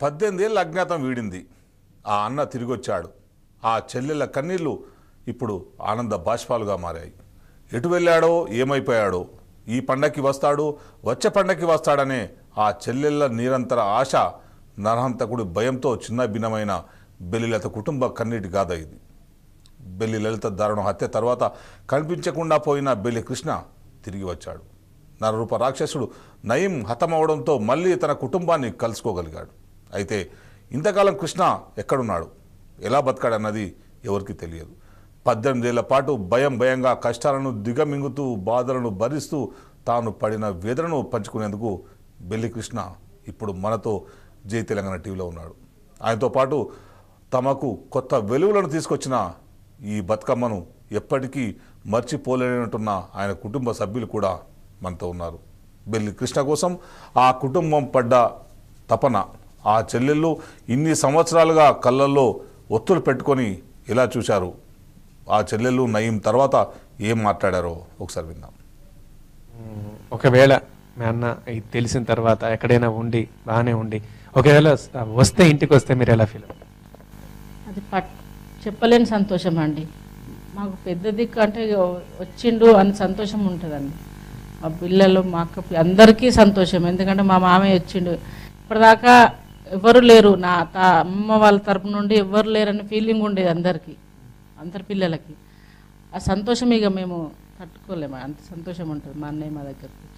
పద్దెనిమిదేళ్ళ అజ్ఞాతం వీడింది ఆ అన్న తిరిగొచ్చాడు ఆ చెల్లెళ్ళ కన్నీళ్లు ఇప్పుడు ఆనంద బాష్పాలుగా మారాయి ఎటు వెళ్ళాడో ఏమైపోయాడో ఈ పండక్కి వస్తాడు వచ్చే పండక్కి వస్తాడనే ఆ చెల్లెళ్ళ నిరంతర ఆశ నరహంతకుడి భయంతో చిన్న భిన్నమైన బెల్లిలత కుటుంబ కన్నీటి గాథ ఇది బెల్లి లలిత దారుణ హత్య తర్వాత కనిపించకుండా పోయిన బెల్లి కృష్ణ తిరిగి వచ్చాడు నరరూప రాక్షసుడు నయం హతమవడంతో మళ్ళీ తన కుటుంబాన్ని కలుసుకోగలిగాడు అయితే ఇంతకాలం కృష్ణ ఎక్కడున్నాడు ఎలా బతకాడన్నది ఎవరికి తెలియదు పద్దెనిమిదేళ్ల పాటు భయం భయంగా కష్టాలను దిగమింగుతూ బాధలను భరిస్తూ తాను పడిన వేదనను పంచుకునేందుకు బెల్లి కృష్ణ ఇప్పుడు మనతో జై తెలంగాణ టీవీలో ఉన్నాడు ఆయనతో పాటు తమకు కొత్త వెలుగులను తీసుకొచ్చిన ఈ బతుకమ్మను ఎప్పటికీ మర్చిపోలేనట్టున్న ఆయన కుటుంబ సభ్యులు కూడా మనతో ఉన్నారు బెల్లి కృష్ణ కోసం ఆ కుటుంబం పడ్డ తపన ఆ చెల్లెళ్ళు ఇన్ని సంవత్సరాలుగా కళ్ళల్లో ఒత్తులు పెట్టుకొని ఎలా చూశారు ఆ చెల్లెళ్ళు నయం తర్వాత ఏం మాట్లాడారో ఒకసారి విందాం ఉమ్, ఒకవేళ మీ అన్న ఇది తెలిసిన తర్వాత ఎక్కడైనా ఉండి బాగానే ఉండి ఒకవేళ స- వస్తే ఇంటికి వస్తే మీరు ఎలా ఫీల్ అది పట్ చెప్పలేని సంతోషం అండి మాకు పెద్ద దిక్కు అంటే ఇగ వచ్చిండు అని సంతోషం ఉంటుందండి మా పిల్లలు మా అక్క పి- అందరికీ సంతోషం ఎందుకంటే మా మామయ్య వచ్చిండు ఇప్పటిదాకా ఎవరు లేరు నా తా అమ్మ వాళ్ళ తరపు నుండి ఎవరు లేరని ఫీలింగ్ ఉండేది అందరికీ అందరి పిల్లలకి ఆ సంతోషం ఇక మేము తట్టుకోలేము అంత సంతోషం ఉంటుంది మా అన్నయ్య మా దగ్గరకు వచ్చి.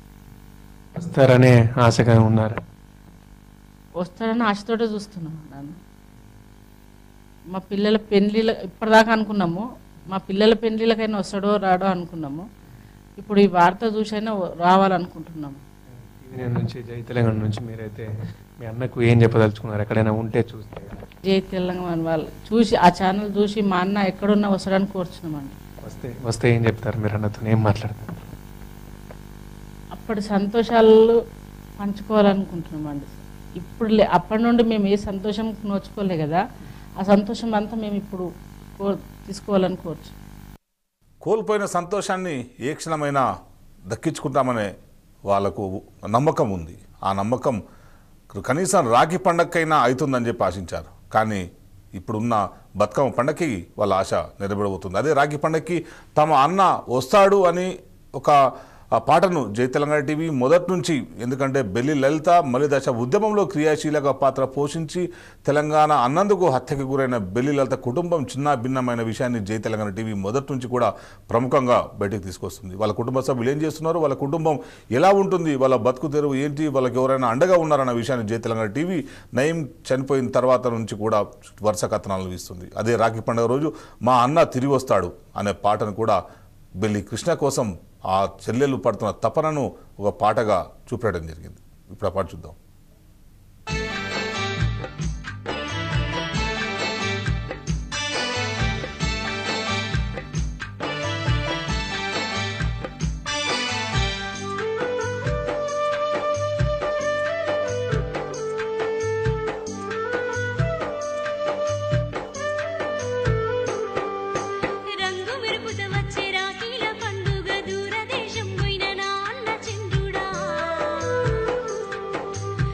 వస్తారనే ఆశగా ఉన్నారు వస్తాడని ఆశతోటే చూస్తున్నాం నన్ను మా పిల్లల పెళ్ళిళ్ళ ఇప్పటిదాకా అనుకున్నాము మా పిల్లల పెళ్ళిళ్ళకైనా వస్తాడో రాడో అనుకున్నాము ఇప్పుడు ఈ వార్త చూసైనా వ- రావాలనుకుంటున్నాము యూనియన్ నుంచి జై తెలంగాణ నుంచి మీరైతే మీ అన్నకు ఏం చెప్పదలుచుకున్నారు ఎక్కడైనా ఉంటే చూస్తే జై తెలంగాణ వాళ్ళు చూసి ఆ ఛానల్ చూసి మా అన్న ఎక్కడున్నా వస్తాడని కోరుచున్నామండి వస్తే వస్తే ఏం చెప్తారు మీరు అన్నతో ఏం మాట్లాడతారు అప్పటి సంతోషాలు పంచుకోవాలనుకుంటున్నామండి ఇప్పుడు లే అప్పటి నుండి మేము ఏ సంతోషం నోచుకోలే కదా ఆ సంతోషం అంతా మేము ఇప్పుడు కో తీసుకోవాలని కోరుచు కోల్పోయిన సంతోషాన్ని ఏ క్షణమైనా దక్కించుకుంటామనే వాళ్ళకు నమ్మకం ఉంది ఆ నమ్మకం కనీసం రాఖీ పండగకైనా అవుతుందని చెప్పి ఆశించారు కానీ ఇప్పుడున్న బతుకమ్మ పండగకి వాళ్ళ ఆశ నెరవేరబోతుంది అదే రాఖీ పండగకి తమ అన్న వస్తాడు అని ఒక ఆ పాటను జై తెలంగాణ టీవీ మొదటి నుంచి ఎందుకంటే బెల్లి లలిత మలిదశ ఉద్యమంలో క్రియాశీలక పాత్ర పోషించి తెలంగాణ అన్నందుకు హత్యకు గురైన బెల్లి లలిత కుటుంబం చిన్న భిన్నమైన విషయాన్ని జై తెలంగాణ టీవీ మొదటి నుంచి కూడా ప్రముఖంగా బయటకు తీసుకొస్తుంది వాళ్ళ కుటుంబ సభ్యులు ఏం చేస్తున్నారు వాళ్ళ కుటుంబం ఎలా ఉంటుంది వాళ్ళ బతుకు తెరువు ఏంటి వాళ్ళకి ఎవరైనా అండగా ఉన్నారన్న విషయాన్ని జై తెలంగాణ టీవీ నయం చనిపోయిన తర్వాత నుంచి కూడా వరుస కథనాలను ఇస్తుంది అదే రాఖీ పండుగ రోజు మా అన్న తిరిగి వస్తాడు అనే పాటను కూడా బెల్లి కృష్ణ కోసం ఆ చెల్లెలు పడుతున్న తపనను ఒక పాటగా చూపెట్టడం జరిగింది ఇప్పుడు ఆ పాట చూద్దాం రంగు మెరుపుత వచ్చే రాఖీల పండుగ దూరదేశం పోయిన నా అన్న చంద్రుడా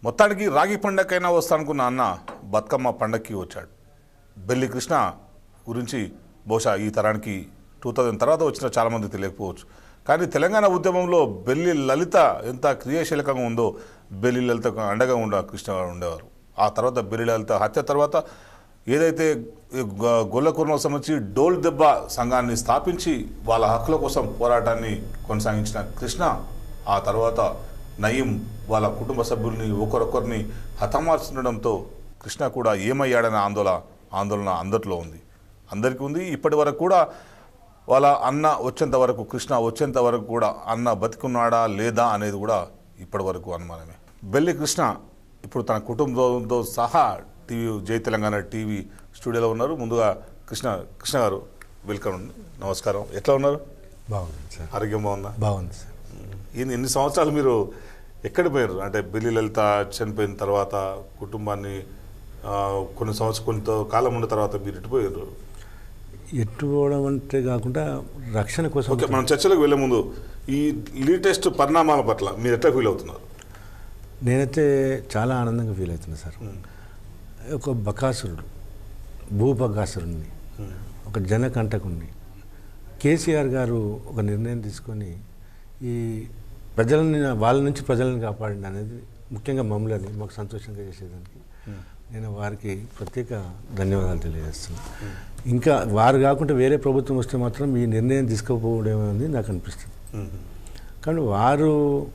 మొత్తానికి రాగి పండగకైనా వస్తానుకున్న అన్న బతుకమ్మ పండగకి వచ్చాడు బెల్లి కృష్ణ గురించి బహుశా ఈ తరానికి టూ థౌజండ్ తర్వాత వచ్చిన చాలామంది తెలియకపోవచ్చు కానీ తెలంగాణ ఉద్యమంలో బెల్లి లలిత ఎంత క్రియాశీలకంగా ఉందో బెల్లి లలితకు అండగా ఉండ కృష్ణ గారు ఉండేవారు ఆ తర్వాత బెల్లి లలిత హత్య తర్వాత ఏదైతే ఈ గొ- గొల్ల కుర్మకు సంబంధించి డోల్ దెబ్బ సంఘాన్ని స్థాపించి వాళ్ళ హక్కుల కోసం పోరాటాన్ని కొనసాగించిన కృష్ణ ఆ తర్వాత నయీం వాళ్ళ కుటుంబ సభ్యుల్ని ఒకరొకరిని హతమార్చడంతో కృష్ణ కూడా ఏమయ్యాడనే ఆందోళన ఆందోళన అందరిలో ఉంది అందరికీ ఉంది ఇప్పటి వరకు కూడా వాళ్ళ అన్న వచ్చేంత వరకు కృష్ణ వచ్చేంత వరకు కూడా అన్న బతికున్నాడా లేదా అనేది కూడా ఇప్పటి వరకు అనుమానమే బెల్లి కృష్ణ ఇప్పుడు తన కుటుంబంతో సహా టీవీ జై తెలంగాణ టీవీ స్టూడియోలో ఉన్నారు ముందుగా కృష్ణ కృష్ణ గారు వెల్కమ్ అండి నమస్కారం ఎట్లా ఉన్నారు బాగుంది సార్ ఆరోగ్యం బాగుందా బాగుంది సార్ ఈయన ఎన్ని సంవత్సరాలు మీరు ఎక్కడ పోయారు అంటే బెల్లి లలిత చనిపోయిన తర్వాత కుటుంబాన్ని ఆ, కొన్ని సంవత్సరం కొంత కాలం ఉన్న తర్వాత మీరు ఇటుపోయారు ఎట్టు పోవడం అంటే కాకుండా రక్షణ కోసం ఓకే మనం చర్చలకు వెళ్ళే ముందు ఈ లేటెస్ట్ పరిణామాల పట్ల మీరు ఎట్లా ఫీల్ అవుతున్నారు నేనైతే చాలా ఆనందంగా ఫీల్ అవుతున్నా సార్ ఒక బకాసురుడు భూబకాసురుడిని ఒక జనకంటకుణ్ణి కేసీఆర్ గారు ఒక నిర్ణయం తీసుకొని ఈ ప్రజలని వాళ్ళ నుంచి ప్రజలను కాపాడండి అనేది ముఖ్యంగా మమ్మల్ని మాకు సంతోషంగా చేసేదానికి నేను వారికి ప్రత్యేక ధన్యవాదాలు తెలియజేస్తున్నాను ఇంకా వారు కాకుండా వేరే ప్రభుత్వం వస్తే మాత్రం ఈ నిర్ణయం తీసుకోకపోవడం అనేది నాకు అనిపిస్తుంది కానీ వారు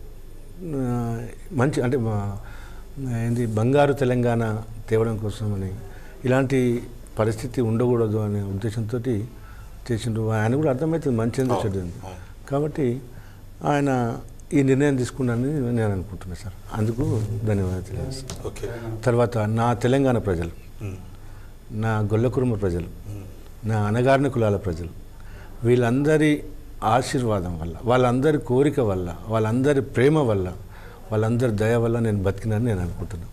ఆ, మంచి అంటే మా ఏంది బంగారు తెలంగాణ తేవడం కోసమని ఇలాంటి పరిస్థితి ఉండకూడదు అనే ఉద్దేశంతో చేసిండు ఆయన కూడా అర్థమవుతుంది మంచి ఎందుకు చెడు ఎందుకు. కాబట్టి ఆయన ఈ నిర్ణయం తీసుకున్నానని నేను అనుకుంటున్నాను సార్ అందుకు ధన్యవాదాలు తెలియజేస్తాను ఓకే తర్వాత నా తెలంగాణ ప్రజలు నా గొల్లకురుమ ప్రజలు నా అనగారిన కులాల ప్రజలు వీళ్ళందరి ఆశీర్వాదం వల్ల వాళ్ళందరి కోరిక వల్ల వాళ్ళందరి ప్రేమ వల్ల వాళ్ళందరి దయ వల్ల నేను బతికినని నేను అనుకుంటున్నాను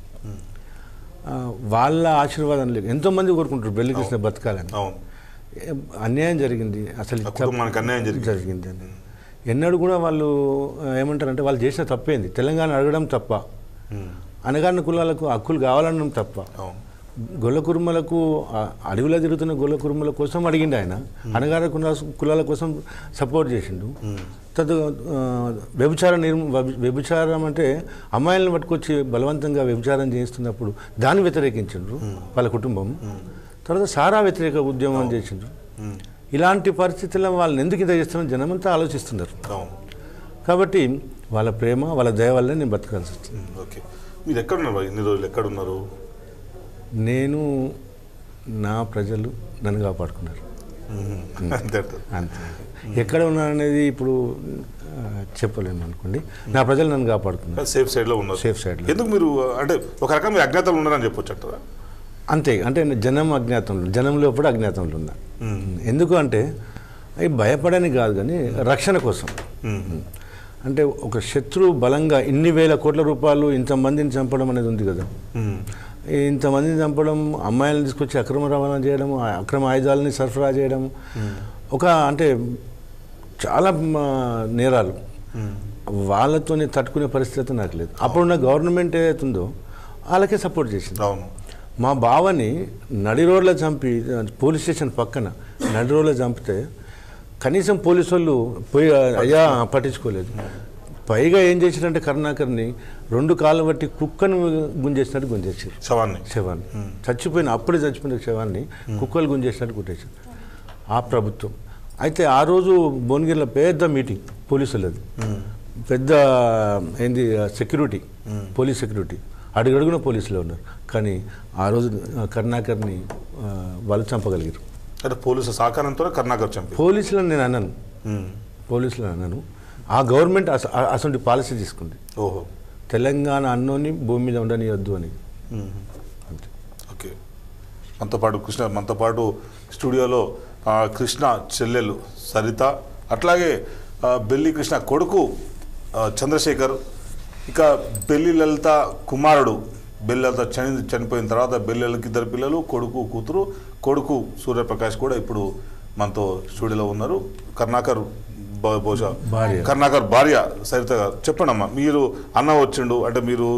ఆ, వాళ్ళ ఆశీర్వాదం లేదు ఎంతోమంది కోరుకుంటారు బెల్లి కృష్ణ బతకాలని అవును ఏ- అన్యాయం జరిగింది అసలు ఆ కుటుంబానికి అన్యాయం జరిగింది. జరిగింది అని ఎన్నడూ కూడా వాళ్ళు ఆ, ఏమంటారంటే వాళ్ళు చేసిన తప్పేంది తెలంగాణ అడగడం తప్ప అనగారిన కులాలకు హక్కులు కావాలనడం తప్ప అవును గొల్ల కురుమలకు ఆ, అడవిలో తిరుగుతున్న గొల్ల కురుమల కోసం అడిగిండు ఆయన అనగారిన కుల కులాల కోసం సపోర్ట్ చేసిండు తదు ఆ, వ్యభిచార నిర్మ వ్యభి- వ్యభిచారం అంటే అమ్మాయిలను పట్టుకొచ్చి బలవంతంగా వ్యభిచారం చేస్తున్నప్పుడు దాన్ని వ్యతిరేకించిండ్రు వాళ్ళ కుటుంబం తర్వాత సారా వ్యతిరేక ఉద్యమం చేసిండ్రు ఇలాంటి పరిస్థితుల్లో వాళ్ళని ఎందుకు ఇంత చేస్తున్నారో జనమంతా ఆలోచిస్తున్నారు అవును కాబట్టి వాళ్ళ ప్రేమ వాళ్ళ దయ వల్లే నేను బతకాల్సి వస్తుంది ఉమ్, ఓకే మీరు ఎక్కడున్నారు బాయ్? ఇన్ని రోజులు ఎక్కడున్నారు నేను నా ప్రజలు నన్ను కాపాడుకున్నారు ఉమ్, అంతే అంటారు. అంతే ఎక్కడ ఉన్నాననేది ఇప్పుడు ఆ, చెప్పలేము అనుకోండి నా ప్రజలు నన్ను కాపాడుకున్నారు సేఫ్ సైడ్ లో ఉన్నారు సేఫ్ సైడ్లో. ఎందుకు మీరు అంటే ఒక రకం మీరు అజ్ఞాతంలో ఉన్నారని చెప్పొచ్చు అంటారా అంతే అంటే జనం అజ్ఞాతంలో జనంలో కూడా అజ్ఞాతంలో ఉన్నా ఎందుకు అంటే అవి భయపడని కాదు కానీ రక్షణ కోసం అంటే ఒక శత్రువు బలంగా ఇన్ని వేల కోట్ల రూపాయలు ఇంతమందిని చంపడం అనేది ఉంది కదా ఉమ్, ఇంతమందిని చంపడం అమ్మాయిలను తీసుకొచ్చి అక్రమ రవాణా చేయడం ఆ అక్రమ ఆయుధాలని సరఫరా చేయడం ఒక అంటే చాలా మ, నేరాలు వాళ్ళతోనే తట్టుకునే పరిస్థితి నాకు లేదు అప్పుడున్న గవర్నమెంట్ ఏదైతుందో వాళ్ళకే సపోర్ట్ చేసింది అవును మా బావని నడి రోడ్లో చంపి పోలీస్ స్టేషన్ పక్కన నడి రోడ్లో చంపితే కనీసం పోలీసు వాళ్ళు పోయి అయ్యా పట్టించుకోలేదు పైగా ఏం చేశారంటే కరుణాకర్ని రెండు కాళ్ళు బట్టి కుక్కను గుంజేసినట్టు గుంజేసారు శవాన్ని శవాన్ని చచ్చిపోయిన అప్పుడే చచ్చిపోయిన శవాన్ని కుక్కలు గుంజేసినట్టు కొట్టేశారు ఆ ప్రభుత్వం అయితే ఆ రోజు భువనగిరిలో పెద్ద మీటింగ్ పోలీసులది పెద్ద ఏంది సెక్యూరిటీ పోలీస్ సెక్యూరిటీ అడుగడుగున పోలీసులు ఉన్నారు కానీ ఆ రోజు ఆ, కరుణాకర్ని ఆ, వాళ్ళు చంపగలిగారు అంటే పోలీసు సహకారంతో కర్ణాకర్ చంపి పోలీసులను నేను అన్నాను ఉమ్, పోలీసులను అన్నాను ఆ గవర్నమెంట్ అస- అ- అసలు పాలసీ తీసుకుంది ఓహో తెలంగాణ అన్నోని భూమి మీద ఉండనియొద్దు అని ఉమ్, అంతే ఓకే మనతో పాటు కృష్ణ మనతో పాటు స్టూడియోలో ఆ, కృష్ణ చెల్లెలు సరిత అట్లాగే ఆ, బెల్లి కృష్ణ కొడుకు ఆ, చంద్రశేఖర్ ఇక బెల్లి లలిత కుమారుడు బెల్లి లలిత చని చనిపోయిన తర్వాత బెల్లి లలితకి ఇద్దరు పిల్లలు కొడుకు కూతురు కొడుకు సూర్యప్రకాష్ కూడా ఇప్పుడు మనతో స్టూడియోలో ఉన్నారు కర్ణాకర్ బ- బహుశా భార్య. కర్ణాకర్ భార్య సరిత గారు చెప్పండి అమ్మా మీరు అన్న వచ్చిండు అంటే మీరు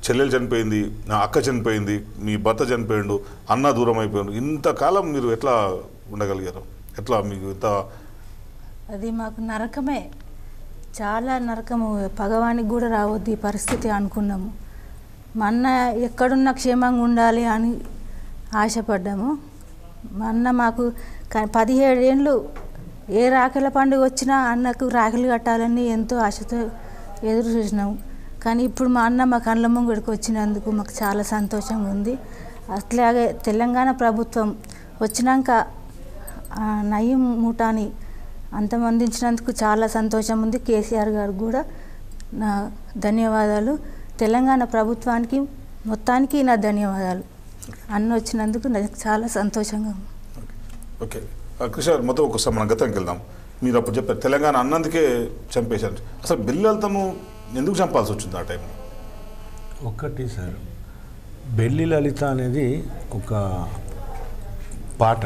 చెల్లెలు చనిపోయింది నా అక్క చనిపోయింది మీ భర్త చనిపోయిండు అన్న దూరం అయిపోయిండు ఇంతకాలం మీరు ఎట్లా ఉండగలిగారు ఎట్లా మీకు ఇంత అది మాకు నరకమే చాలా నరకము భగవానికి కూడా రావద్దు ఈ పరిస్థితి అనుకున్నాము మా అన్న ఎక్కడున్నా క్షేమంగా ఉండాలి అని ఆశపడ్డాము మా అన్న మాకు క- పదిహేడు ఏళ్ళు ఏ రాఖీల పండుగ వచ్చినా అన్నకు రాఖీలు కట్టాలని ఎంతో ఆశతో ఎదురు చూసినాము కానీ ఇప్పుడు మా అన్న మా కళ్ళ ముంగడికి వచ్చినందుకు మాకు చాలా సంతోషంగా ఉంది అట్లాగే తెలంగాణ ప్రభుత్వం వచ్చినాక ఆ నయీం ముఠాని అంతమందించినందుకు చాలా సంతోషం ఉంది కేసీఆర్ గారికి కూడా నా ధన్యవాదాలు తెలంగాణ ప్రభుత్వానికి మొత్తానికి నా ధన్యవాదాలు అన్న వచ్చినందుకు నాకు చాలా సంతోషంగా ఉంది ఓకే ఆ, కృష్ణ గారు మొత్తం ఒకసారి మనం గతానికి వెళ్దాం మీరు అప్పుడు చెప్పారు తెలంగాణ అన్నందుకే చంపేశారు అసలు బిల్లలతను ఎందుకు చంపాల్సి వచ్చింది ఆ టైంలో ఒక్కటి సార్ బెల్లి లలిత అనేది ఒక పాట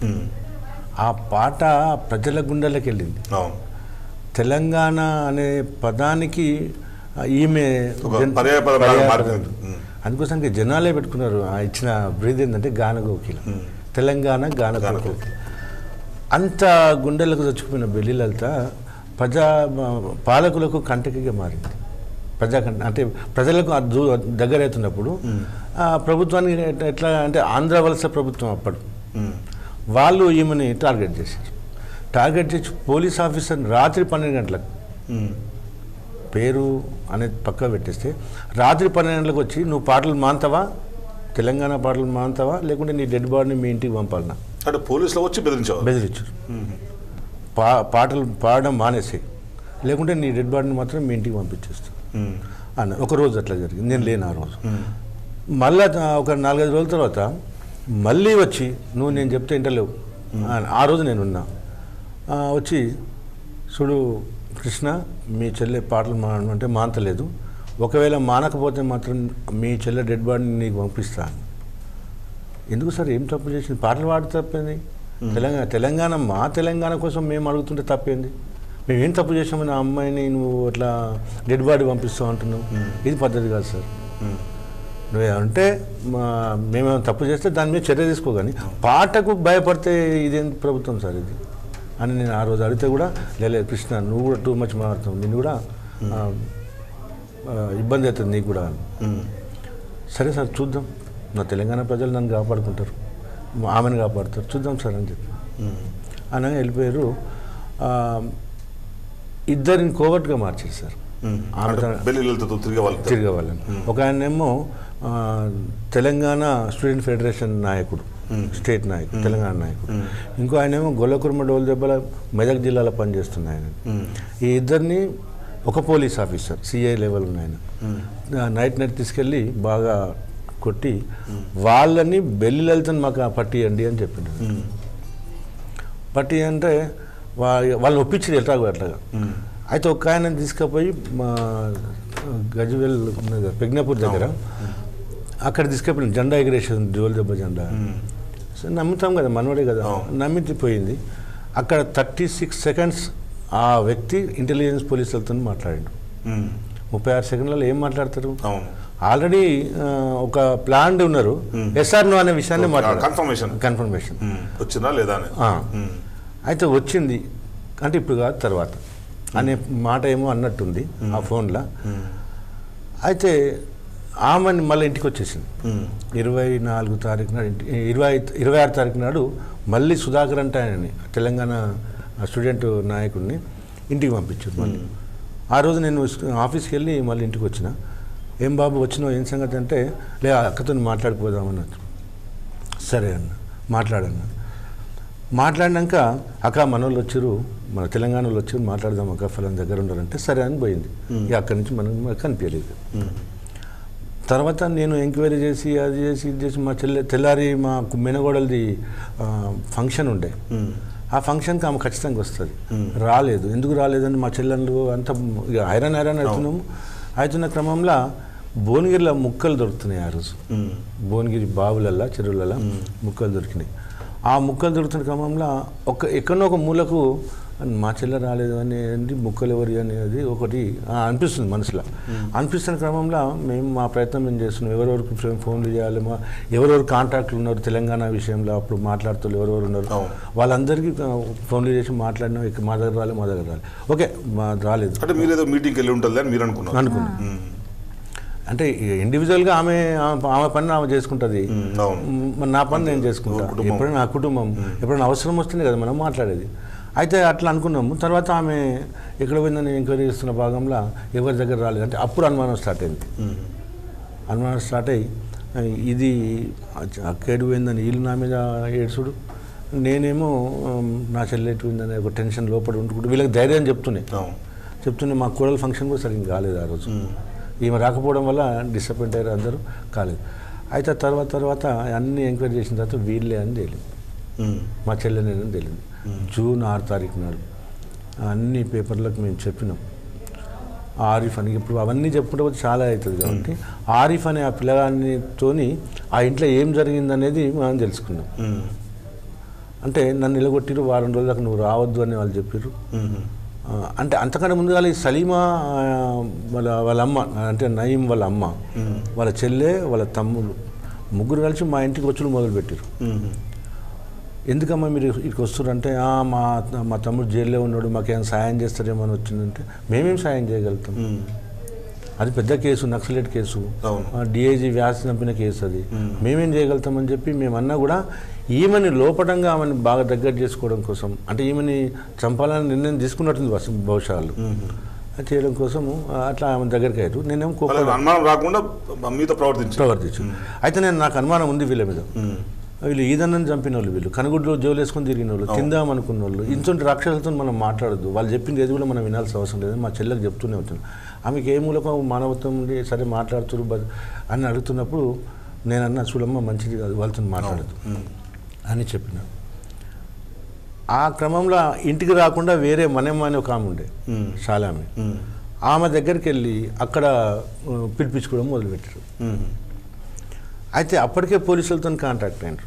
ఆ పాట ప్రజల గుండెలకు వెళ్ళింది అవును తెలంగాణ అనే పదానికి ఆ, ఈమె ఒక జన్- పర్యాయ పదం లాగా పర్యాయ మారింది. పదం. ఉమ్. అందుకోసం జనాలే పెట్టుకున్నారు ఆ ఇచ్చిన బ్రీద్ ఏంటంటే గానగోకిల ఉమ్. తెలంగాణ గానగోకిల గానగోకిల. అంత గుండెలకు చచ్చిపోయిన బెల్లి లలిత ప్రజా పాలకులకు కంటకిగా మారింది ప్రజా కంట అంటే ప్రజలకు ఆ దూ దగ్గర అవుతున్నప్పుడు ఆ ప్రభుత్వానికి ఎట్లా- ఎట్లా అంటే ఆంధ్ర వలస ప్రభుత్వం అప్పుడు ఉమ్. వాళ్ళు ఈమెని టార్గెట్ చేశారు టార్గెట్ చేసి పోలీస్ ఆఫీసర్ రాత్రి పన్నెండు గంటలకు ఉమ్. పేరు అనేది పక్క పెట్టేస్తే రాత్రి పన్నెండు గంటలకు వచ్చి నువ్వు పాటలు మాంతావా తెలంగాణ పాటలు మాంతావా లేకుంటే నీ డెడ్ బాడీని మీ ఇంటికి పంపాలన్నా అంటే పోలీసులు వచ్చి బెదిరించేవారు బెదిరించారు పా పాటలు పాడడం మానేసి లేకుంటే నీ డెడ్ బాడీని మాత్రం మీ ఇంటికి పంపించేస్తాను ఉమ్. అన్న ఒక రోజు అట్లా జరిగింది నేను లేను ఆ రోజు మళ్ళా తా- ఒక నాలుగైదు రోజుల తర్వాత మళ్ళీ వచ్చి నువ్వు నేను చెప్తే ఇంటలేవు ఆ- ఆ రోజు నేను ఉన్నా ఆ, వచ్చి చూడు కృష్ణ మీ చెల్లె పాటలు మా అంటే మానతలేదు ఒకవేళ మానకపోతే మాత్రం మీ చెల్లె డెడ్ బాడీని నీకు పంపిస్తాను ఎందుకు సార్ ఏం తప్పు చేసింది పాటలు పాడితే తప్పేంది తెలంగాణ తెలంగాణ మా తెలంగాణ కోసం మేము అడుగుతుంటే తప్పేంది మేము ఏం తప్పు చేసామని ఆ అమ్మాయిని నువ్వు అట్లా డెడ్ బాడీ పంపిస్తావు అంటున్నావు ఇది పద్ధతి కాదు సార్ ఉమ్. నువ్వు అంటే మా మేమేమైనా తప్పు చేస్తే దాని మీద చర్య తీసుకోగాని పాటకు భయపడితే ఇదేం ప్రభుత్వం సార్ ఇది అని నేను ఆ రోజు అడిగితే కూడా లేదు కృష్ణ నువ్వు కూడా టూ మచ్ మాట్లాడుతావు నిన్ను కూడా ఆ, ఆ, ఇబ్బంది అవుతుంది నీకు కూడా అని. ఉమ్. సరే సార్ చూద్దాం నా తెలంగాణ ప్రజలు నన్ను కాపాడుకుంటారు ఆమెను కాపాడుతారు చూద్దాం సార్ అని చెప్పి ఉమ్. అనగా వెళ్ళిపోయారు ఆ, ఇద్దరిని కోవర్ట్గా మార్చేశారు ఉమ్. ఆమె అంటే తన- బెల్లిలతో తిరిగే వాళ్ళు తిరిగే వాళ్ళని ఒక ఆయనేమో ఆ, తెలంగాణ స్టూడెంట్ ఫెడరేషన్ నాయకుడు స్టేట్ నాయకుడు తెలంగాణ నాయకుడు ఇంకో ఆయనేమో గొల్లకుర్మ డోల్ దెబ్బల మెదక్ జిల్లాలో పనిచేస్తున్న ఆయన ఈ ఇద్దరిని ఒక పోలీస్ ఆఫీసర్ సిఐ లెవెల్ ఉన్న ఆయన ఆ, నైట్ నైట్ తీసుకెళ్ళి బాగా కొట్టి వాళ్ళని బెల్లి లలితని మాకు ఆ పట్టియండి అని చెప్పిండు పట్టి అంటే వా వాళ్ళని ఒప్పించింది ఎట్లాగో అట్లాగా అయితే ఒక ఆయన తీసుకుపోయి మా గజ్వెల్ ఉన్నది కదా, పెగ్నాపూర్ దగ్గర అక్కడ తీసుకెళ్ళి జెండా ఎగరేషన్ జోల్ దెబ్బ జెండా సో నమ్ముతాం కదా మనవడే కదా అవును. నమ్మించి పోయింది అక్కడ థర్టీ సిక్స్ సెకండ్స్ ఆ వ్యక్తి ఇంటెలిజెన్స్ పోలీసులతో మాట్లాడాడు ఉమ్. ముప్పై ఆరు సెకండ్లలో ఏం మాట్లాడతారు అవును ఆల్రెడీ ఆ, ఒక ప్లాన్ ఉన్నారు ఎస్ఆర్ నో అనే విషయాన్ని మాట్లాడారు కన్ఫర్మేషన్ కన్ఫర్మేషన్ ఉమ్. వచ్చిందా లేదా అని ఆ. ఉమ్. అయితే వచ్చింది అంటే ఇప్పుడు కాదు తర్వాత అనే మాట ఏమో అన్నట్టుంది ఆ ఫోన్లో అయితే ఆమెని మళ్ళీ ఇంటికి వచ్చేసింది ఉమ్. ఇరవై నాలుగు తారీఖు నాడు ఇంటి ఇరవై ఇరవై ఆరు తారీఖు నాడు మళ్ళీ సుధాకర్ అంటే ఆయనని తెలంగాణ స్టూడెంట్ నాయకుడిని ఇంటికి పంపించారు మళ్ళీ ఆ రోజు నేను స్- ఆఫీస్కి వెళ్ళి మళ్ళీ ఇంటికి వచ్చిన ఏం బాబు వచ్చినావు ఏం సంగతి అంటే లే అక్కతో మాట్లాడిపోదామన్నట్టు సరే అన్న మాట్లాడన్నా మాట్లాడినాక అక్క మన వాళ్ళు వచ్చారు మన తెలంగాణ వాళ్ళు వచ్చారు మాట్లాడదాం అక్క ఫలం దగ్గర ఉండాలంటే సరే అని పోయింది ఇక అక్కడి నుంచి మనం కనిపించలేదు తర్వాత నేను ఎంక్వైరీ చేసి అది చేసి ఇది చేసి మా చెల్లె తెల్లారి మా మెనగోడలది ఆ, ఫంక్షన్ ఉండే ఆ ఫంక్షన్కి ఆమె ఖచ్చితంగా వస్తుంది రాలేదు ఎందుకు రాలేదని మా చెల్లెళ్ళు అంతా ఇక ఐరన్ ఐరన్ అవుతున్నాము అవుతున్న క్రమంలో భువనగిరిలో ముక్కలు దొరుకుతున్నాయి ఆ రోజు ఉమ్. భువనగిరి బావులల్లా చెరువులల్లా ముక్కలు దొరికినాయి ఆ ముక్కలు దొరుకుతున్న క్రమంలో ఒక ఎక్కడో ఒక మూలకు అని మా చెల్లె రాలేదు అనేది ముక్కలు ఎవరి అనేది ఒకటి ఆ, అనిపిస్తుంది మనసులో అనిపిస్తున్న క్రమంలో మేము మా ప్రయత్నం మేము చేస్తున్నాం ఎవరెవరికి ఫోన్- ఫోన్లు చేయాలి మా ఎవరెవరు కాంటాక్ట్లు ఉన్నారు తెలంగాణ విషయంలో అప్పుడు మాట్లాడుతున్నారు ఎవరెవరు ఉన్నారు అవును. వాళ్ళందరికీ ఆ, ఫోన్లు చేసి మాట్లాడినా ఇక్కడ మా దగ్గర రాలేదు మా దగ్గర రాలేదు ఓకే మా రాలేదు అంటే మీరు ఏదో మీటింగ్కి వెళ్ళి ఉంటుంది అని మీరు అనుకున్నారు అనుకున్నాం ఉమ్. అంటే ఇండివిజువల్గా ఆమె ఆమె- ఆమె పని ఆమె చేసుకుంటుంది ఉమ్, అవును మ్, నా పని నేను చేసుకుంటా కుటుంబం. ఎప్పుడైనా నా కుటుంబం ఎప్పుడైనా అవసరం వస్తుంది కదా మనం మాట్లాడేది అయితే అట్లా అనుకున్నాము తర్వాత ఆమె ఎక్కడ పోయిందని ఎంక్వైరీ చేస్తున్న భాగంలో ఎవరి దగ్గర రాలేదు అంటే అప్పుడు అనుమానం స్టార్ట్ అయింది ఉమ్. అనుమానం స్టార్ట్ అయ్యి ఆ, ఇది అక్కేడు పోయిందని వీళ్ళు నా మీద ఏడ్చుడు నేనేమో ఆమ్, నా చెల్లి ఎటు పోయిందని ఒక టెన్షన్ లోపల ఉంటుకుంటూ వీళ్ళకి ధైర్యం చెప్తున్నాయి అవును చెప్తుంటే మా కూడల ఫంక్షన్ కూడా సరిగ్గా కాలేదు ఆ రోజు ఉమ్. ఈమె రాకపోవడం వల్ల డిసప్పాయింట్ అయ్యారు అందరూ కాలేదు అయితే తర్వాత తర్వాత అన్ని ఎంక్వైరీ చేసిన తర్వాత వీళ్ళే అని తేలింది ఉమ్. మా చెల్లెనేనని తేలింది జూన్ ఆరు తారీఖు నాడు అన్ని పేపర్లకు మేము చెప్పినాం ఆరిఫ్ అని ఇప్పుడు అవన్నీ చెప్పుకుంటే పోతే చాలా అవుతుంది కాబట్టి ఆరిఫ్ అనే ఆ పిల్లగానితోని ఆ ఇంట్లో ఏం జరిగిందనేది మనం తెలుసుకున్నాం ఉమ్. అంటే నన్ను నిలగొట్టిరు వారం రోజుల దాకా నువ్వు రావద్దు అని వాళ్ళు చెప్పారు ఉమ్. ఆ, అంటే అంతకంటే ముందుగా ఈ సలీమా ఆ, వాళ్ళ వాళ్ళ అమ్మ అంటే నయీం వాళ్ళ అమ్మ వాళ్ళ చెల్లె వాళ్ళ తమ్ముడు ముగ్గురు కలిసి మా ఇంటికి వచ్చుడు మొదలుపెట్టారు ఉమ్. ఎందుకమ్మా మీరు ఇక్కడికి వస్తున్నారంటే "ఆ, మా మా తమ్ముడు జైల్లో ఉన్నాడు మాకేమైనా సాయం చేస్తారేమో అని వచ్చిందంటే మేమేం సాయం చేయగలుగుతాం ఉమ్. అది పెద్ద కేసు నక్సలెట్ కేసు అవును. డిఐజీ వ్యాస్ చంపిన కేసు అది మేమేం చేయగలుగుతామని చెప్పి మేమన్నా కూడా ఈమెని లోపటంగా ఆమెను బాగా దగ్గర చేసుకోవడం కోసం అంటే ఈమెని చంపాలని నిర్ణయం తీసుకున్నట్టుంది బహు- బహుశా వాళ్ళు అది చేయడం కోసము ఆ, అట్లా ఆమె దగ్గరికి అయ్యారు నేనేమో కోపం వాళ్ళకి అనుమానం రాకుండా మీతో ప్రవర్తించారు ప్రవర్తించు అయితే నేను నాకు అనుమానం ఉంది వీళ్ళ మీద వీళ్ళు ఈదన్నని చంపిన వాళ్ళు వీళ్ళు కనుగుడ్లో జోలు వేసుకొని తిరిగిన వాళ్ళు తిందాం అనుకున్న వాళ్ళు ఇంతటి రాక్షసులతో మనం మాట్లాడద్దు వాళ్ళు చెప్పింది ఏది కూడా మనం వినాల్సిన అవసరం లేదు మా చెల్లెకి చెప్తూనే ఉంటాను ఆమెకి ఏ మూలకం మానవత్వం ఉండి సరే మాట్లాడుతున్నారు బ- అని అడుగుతున్నప్పుడు నేను అన్న చూడమ్మ మంచిది కాదు వాళ్ళతో మాట్లాడదు అని చెప్పిన ఆ క్రమంలో ఇంటికి రాకుండా వేరే మనమ్మ అని ఒక ఆమె ఉండే మ్మ్. చాలా ఆమె ఆమె దగ్గరికి వెళ్ళి అక్కడ ఆ, పిలిపించుకోవడం మొదలుపెట్టారు అయితే అప్పటికే పోలీసులతో కాంటాక్ట్ అయినారు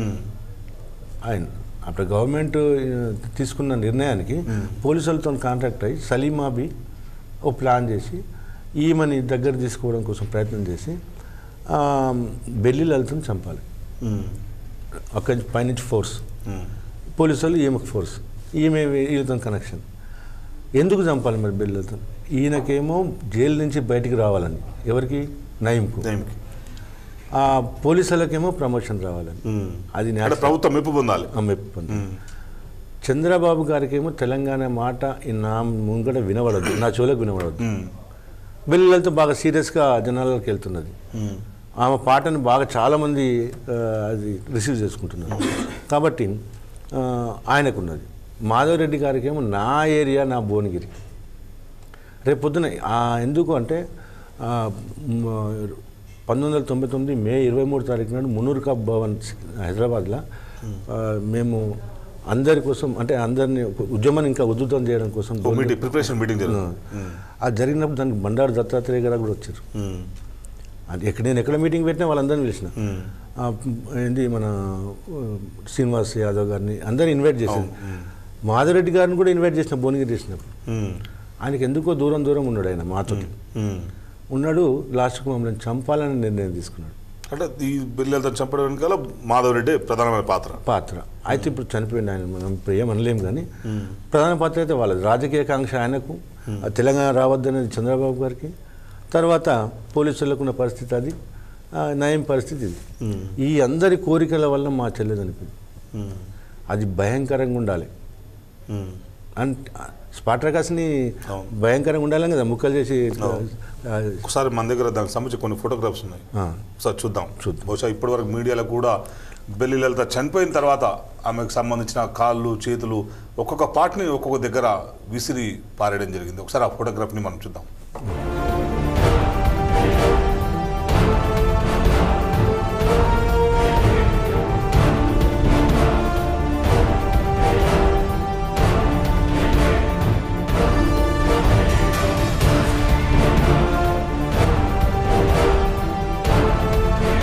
ఆయన అప్పుడు గవర్నమెంట్ ఆ, తీసుకున్న నిర్ణయానికి పోలీసులతో కాంటాక్ట్ అయ్యి సలీమాబి ఓ ప్లాన్ చేసి ఈమెని దగ్గర తీసుకోవడం కోసం ప్రయత్నం చేసి ఆ, బెల్లి లలితను చంపాలి అక్కడి నుంచి పైనుంచి ఫోర్స్ పోలీసు వాళ్ళు ఈమెకు ఫోర్స్ ఈమె వీళ్ళతో కనెక్షన్ ఎందుకు చంపాలి మరి బెల్లి లలితను ఈయనకేమో జైలు నుంచి బయటికి రావాలని ఎవరికి నయంకు ఆ పోలీసులకేమో ప్రమోషన్ రావాలని అది అంటే న్యాచురల్ ప్రభుత్వం మెప్పు పొందాలి మెప్పు చంద్రబాబు గారికేమో తెలంగాణ మాట ఈ నా ముంగట వినబడద్దు నా చెవులకు వినబడద్దు ఉమ్. బిల్లులతో బాగా సీరియస్గా జనాలకు వెళ్తున్నది ఉమ్. ఆమె పాటను బాగా చాలామంది ఆ, అది రిసీవ్ చేసుకుంటున్నారు కాబట్టి ఆ, ఆయనకున్నది మాధవరెడ్డి గారికి ఏమో నా ఏరియా నా భువనగిరి రేపు పొద్దున ఆ, ఎందుకు అంటే ఆ, మ- పంతొమ్మిది వందల తొంభై తొమ్మిది మే ఇరవై మూడు తారీఖు నాడు మునూర్ కప్ భవన్ హైదరాబాద్లో ఆ, మేము అందరి కోసం అంటే అందరిని ఉద్యమాన్ని ఇంకా ఉధృతం చేయడం కోసం ఓ మీటింగ్ ప్రిపరేషన్ మీటింగ్ జరుగుతుంది అది జరిగినప్పుడు దానికి బండారు దత్తాత్రేయ గారు కూడా వచ్చారు ఉమ్. అది ఎక్కడ నేను ఎక్కడ మీటింగ్ పెట్టినా వాళ్ళందరినీ పిలిచిన ఉమ్. ఆ, ఏంటి మన ఆ, శ్రీనివాస్ యాదవ్ గారిని అందరిని ఇన్వైట్ చేశాను మాధవరెడ్డి గారిని కూడా ఇన్వైట్ చేసిన భువనగిరి చేసినప్పుడు ఉమ్. ఆయనకి ఎందుకో దూరం దూరం ఉన్నాడు ఆయన మాతోటి ఉమ్. ఉన్నాడు లాస్ట్కు మమ్మల్ని చంపాలని నిర్ణయం తీసుకున్నాడు అంటే ఈ బిల్లలతో చంపడం వెనకాల మాధవ్ రెడ్డి ప్రధానమైన పాత్ర పాత్ర అయితే ఇప్పుడు చనిపోయింది ఆయన మనం ఇప్పుడు ఏం అనలేం కానీ ప్రధాన పాత్ర అయితే వాళ్ళది రాజకీయ కాంక్ష ఆయనకు ఆ తెలంగాణ రావద్దనేది చంద్రబాబు గారికి తర్వాత పోలీసులకు ఉన్న పరిస్థితి అది ఆ, నయం పరిస్థితి ఇది ఈ అందరి కోరికల వల్ల మా చెల్లెది అనిపింది ఉమ్. అది భయంకరంగా ఉండాలి ఉమ్. అంటే స్పాట్రకాస్ని అవును. భయంకరంగా ఉండాలి కదా ముక్కలు చేసి ఆ, ఒకసారి మన దగ్గర దానికి సంబంధించి కొన్ని ఫోటోగ్రాఫ్స్ ఉన్నాయి ఆ, ఒకసారి చూద్దాం బహుశా ఇప్పటివరకు మీడియాలో కూడా బెల్లి లలిత చనిపోయిన తర్వాత ఆమెకు సంబంధించిన కాళ్ళు చేతులు ఒక్కొక్క పార్ట్ని ఒక్కొక్క దగ్గర విసిరి పారేయడం జరిగింది ఒకసారి ఆ ఫోటోగ్రాఫ్ని మనం చూద్దాం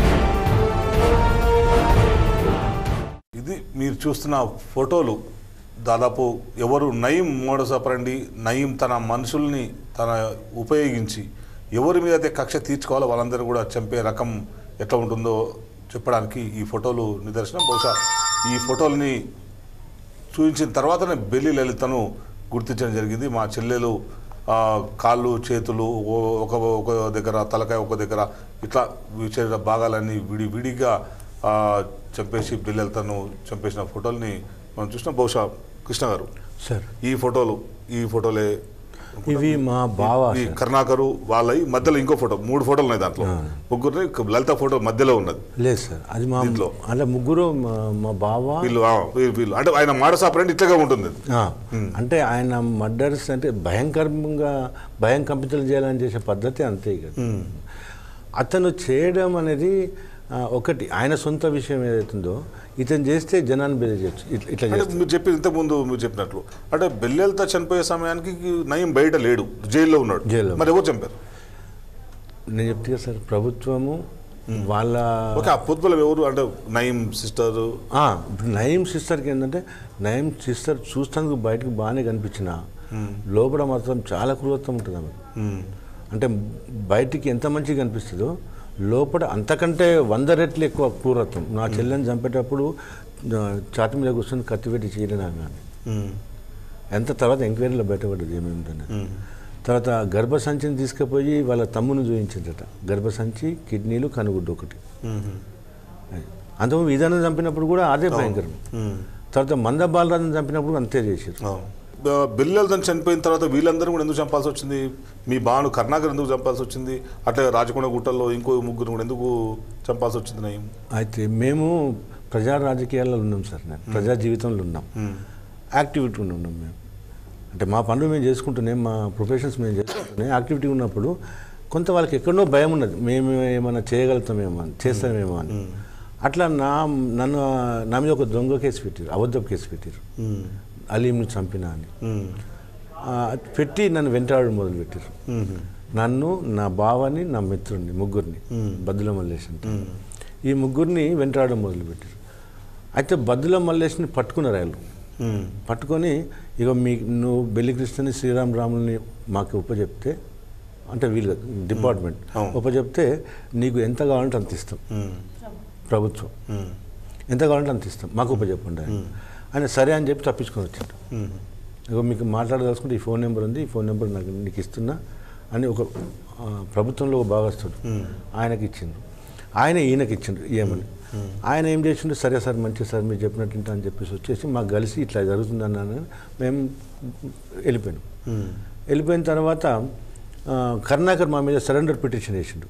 ఇది మీరు చూస్తున్న ఫోటోలు దాదాపు ఎవరు నయం మోడసపరండి నయం తన మనుషుల్ని తన ఉపయోగించి ఎవరి మీద అయితే కక్ష తీర్చుకోవాలో వాళ్ళందరూ కూడా చంపే రకం ఎట్లా ఉంటుందో చెప్పడానికి ఈ ఫోటోలు నిదర్శనం బహుశా ఈ ఫోటోల్ని చూపించిన తర్వాతనే బెల్లి లలితను గుర్తించడం జరిగింది మా చెల్లెలు ఆ, కాళ్ళు చేతులు ఓ- ఒక ఒక దగ్గర తలకాయ ఒక దగ్గర ఇట్లా శరీర భాగాలన్నీ విడి విడిగా ఆ, చంపేసి బెల్లెలతను చంపేసిన ఫోటోల్ని మనం చూసినాం బహుశా కృష్ణ గారు సార్ ఈ ఫోటోలు ఈ ఫోటోలే ఇవి మా బావ ఈ సార్. కరుణాకరు వాళ్ళవి మధ్యలో ఇంకో ఫోటో మూడు ఫోటోలు ఉన్నాయి దాంట్లో ముగ్గురిని లలిత ఫోటో మధ్యలో ఉన్నది లేదు సార్ అది మా దీంట్లో. అలా ముగ్గురు మా మా బావ వీళ్ళు ఆ, వీళ్ళు- వీళ్ళు అంటే ఆయన మాడసాపరండి ఇట్లాగే ఉంటుంది ఆ, అంటే ఆయన మర్డర్స్ అంటే భయంకరంగా భయం కంపితలు చేయాలని చేసే పద్ధతి అంతే ఇక అతను చేయడం అనేది ఆ, ఒకటి ఆయన సొంత విషయం ఏదైతుందో ఇతను చేస్తే జనాన్ని బెదిరించచ్చు ఇట్లా ఇట్లా అంటే చేస్తే మీరు చెప్పి ఇంతకుముందు మీరు చెప్పినట్లు అంటే బెల్లెలతో చనిపోయే సమయానికి నయం బయట లేడు జైల్లో ఉన్నాడు జైల్లో. మరి ఎవరు చంపారు నేను చెప్తే కదా సార్ ప్రభుత్వము వాళ్ళ ఓకే ఆ పొద్దుల ఎవరు అంటే నయం సిస్టర్ ఆ, ఇప్పుడు నయీం సిస్టర్కి ఏంటంటే నయీం సిస్టర్ చూస్తానికి బయటకు బాగానే కనిపించిన లోపల మాత్రం చాలా క్రూరత్వం ఉంటుంది ఆమె అంటే బయటికి ఎంత మంచిగా కనిపిస్తుందో లోపల అంతకంటే వంద రెట్లు ఎక్కువ క్రూరత్వం నా చెల్లెని చంపేటప్పుడు ఆ, ఛాతి మీద కూర్చొని కత్తి పెట్టి చీలినా కానీ ఎంత తర్వాత ఎంక్వైరీలో బయటపడ్డది ఏమేమిటనే తర్వాత గర్భసంచిని తీసుకుపోయి వాళ్ళ తమ్ముని చూపించిందట గర్భసంచి కిడ్నీలు కనుగుడ్డు ఒకటి అంతకుముందు విధానం చంపినప్పుడు కూడా అదే భయంకరం తర్వాత మంద బాలరాజుని చంపినప్పుడు అంతే చేశారు బెల్లెలతో చనిపోయిన తర్వాత వీళ్ళందరూ కూడా ఎందుకు చంపాల్సి వచ్చింది మీ బాను కర్ణాకర్ ఎందుకు చంపాల్సి వచ్చింది అట్లా రాజకొండ గుట్టల్లో ఇంకో ముగ్గురు కూడా ఎందుకు చంపాల్సి వచ్చింది నయం అయితే మేము ప్రజా రాజకీయాల్లో ఉన్నాం సార్ నేను ప్రజా జీవితంలో ఉన్నాం యాక్టివిటీగా ఉన్నాం మేము అంటే మా పనులు మేము చేసుకుంటూనే మా ప్రొఫెషన్స్ మేము చేసుకుంటూనే యాక్టివిటీ ఉన్నప్పుడు కొంత వాళ్ళకి ఎక్కడో భయం ఉన్నది మేము ఏమైనా చేయగలుగుతామేమో అని చేస్తామేమో అని అట్లా నా నన్ను నా మీద ఒక దొంగ కేసు పెట్టారు అబద్ధపు కేసు పెట్టారు అలీంని చంపినా అని ఆ, పెట్టి నన్ను వెంటాడడం మొదలుపెట్టారు నన్ను నా బావని నా మిత్రుడిని ముగ్గురిని బద్దుల మల్లేష్ అంటే ఈ ముగ్గురిని వెంటాడడం మొదలుపెట్టారు అయితే బద్దుల మల్లేష్ని పట్టుకున్నారు వాళ్ళు పట్టుకొని ఇక మీ నువ్వు బెల్లికృష్ణని శ్రీరామ్ రాముల్ని మాకు ఉపజెప్తే అంటే వీళ్ళు డిపార్ట్మెంట్ ఉపజెప్తే నీకు ఎంత కావాలంటే అంత ఇస్తాం ప్రభుత్వం ఎంత కావాలంటే అంత ఇస్తాం మాకు ఉపజెప్పండి ఆయన ఆయన సరే అని చెప్పి తప్పించుకొని వచ్చాడు ఇక మీకు మాట్లాడదలుచుకుంటే ఈ ఫోన్ నెంబర్ ఉంది ఈ ఫోన్ నెంబర్ నాకు నీకు ఇస్తున్నా అని ఒక ఆ, ప్రభుత్వంలో ఒక భాగస్తుడు ఆయనకి ఇచ్చిండు ఆయన ఈయనకి ఇచ్చిండు ఏమని ఆయన ఏం చేసిండు సరే సార్ మంచి సార్ మీరు చెప్పినట్టు ఇంత అని చెప్పేసి వచ్చేసి మాకు కలిసి ఇట్లా జరుగుతుంది అన్నాను మేము వెళ్ళిపోయాం వెళ్ళిపోయిన తర్వాత ఆ, కరుణాకర్ మా మీద సరెండర్ పిటిషన్ వేసిండు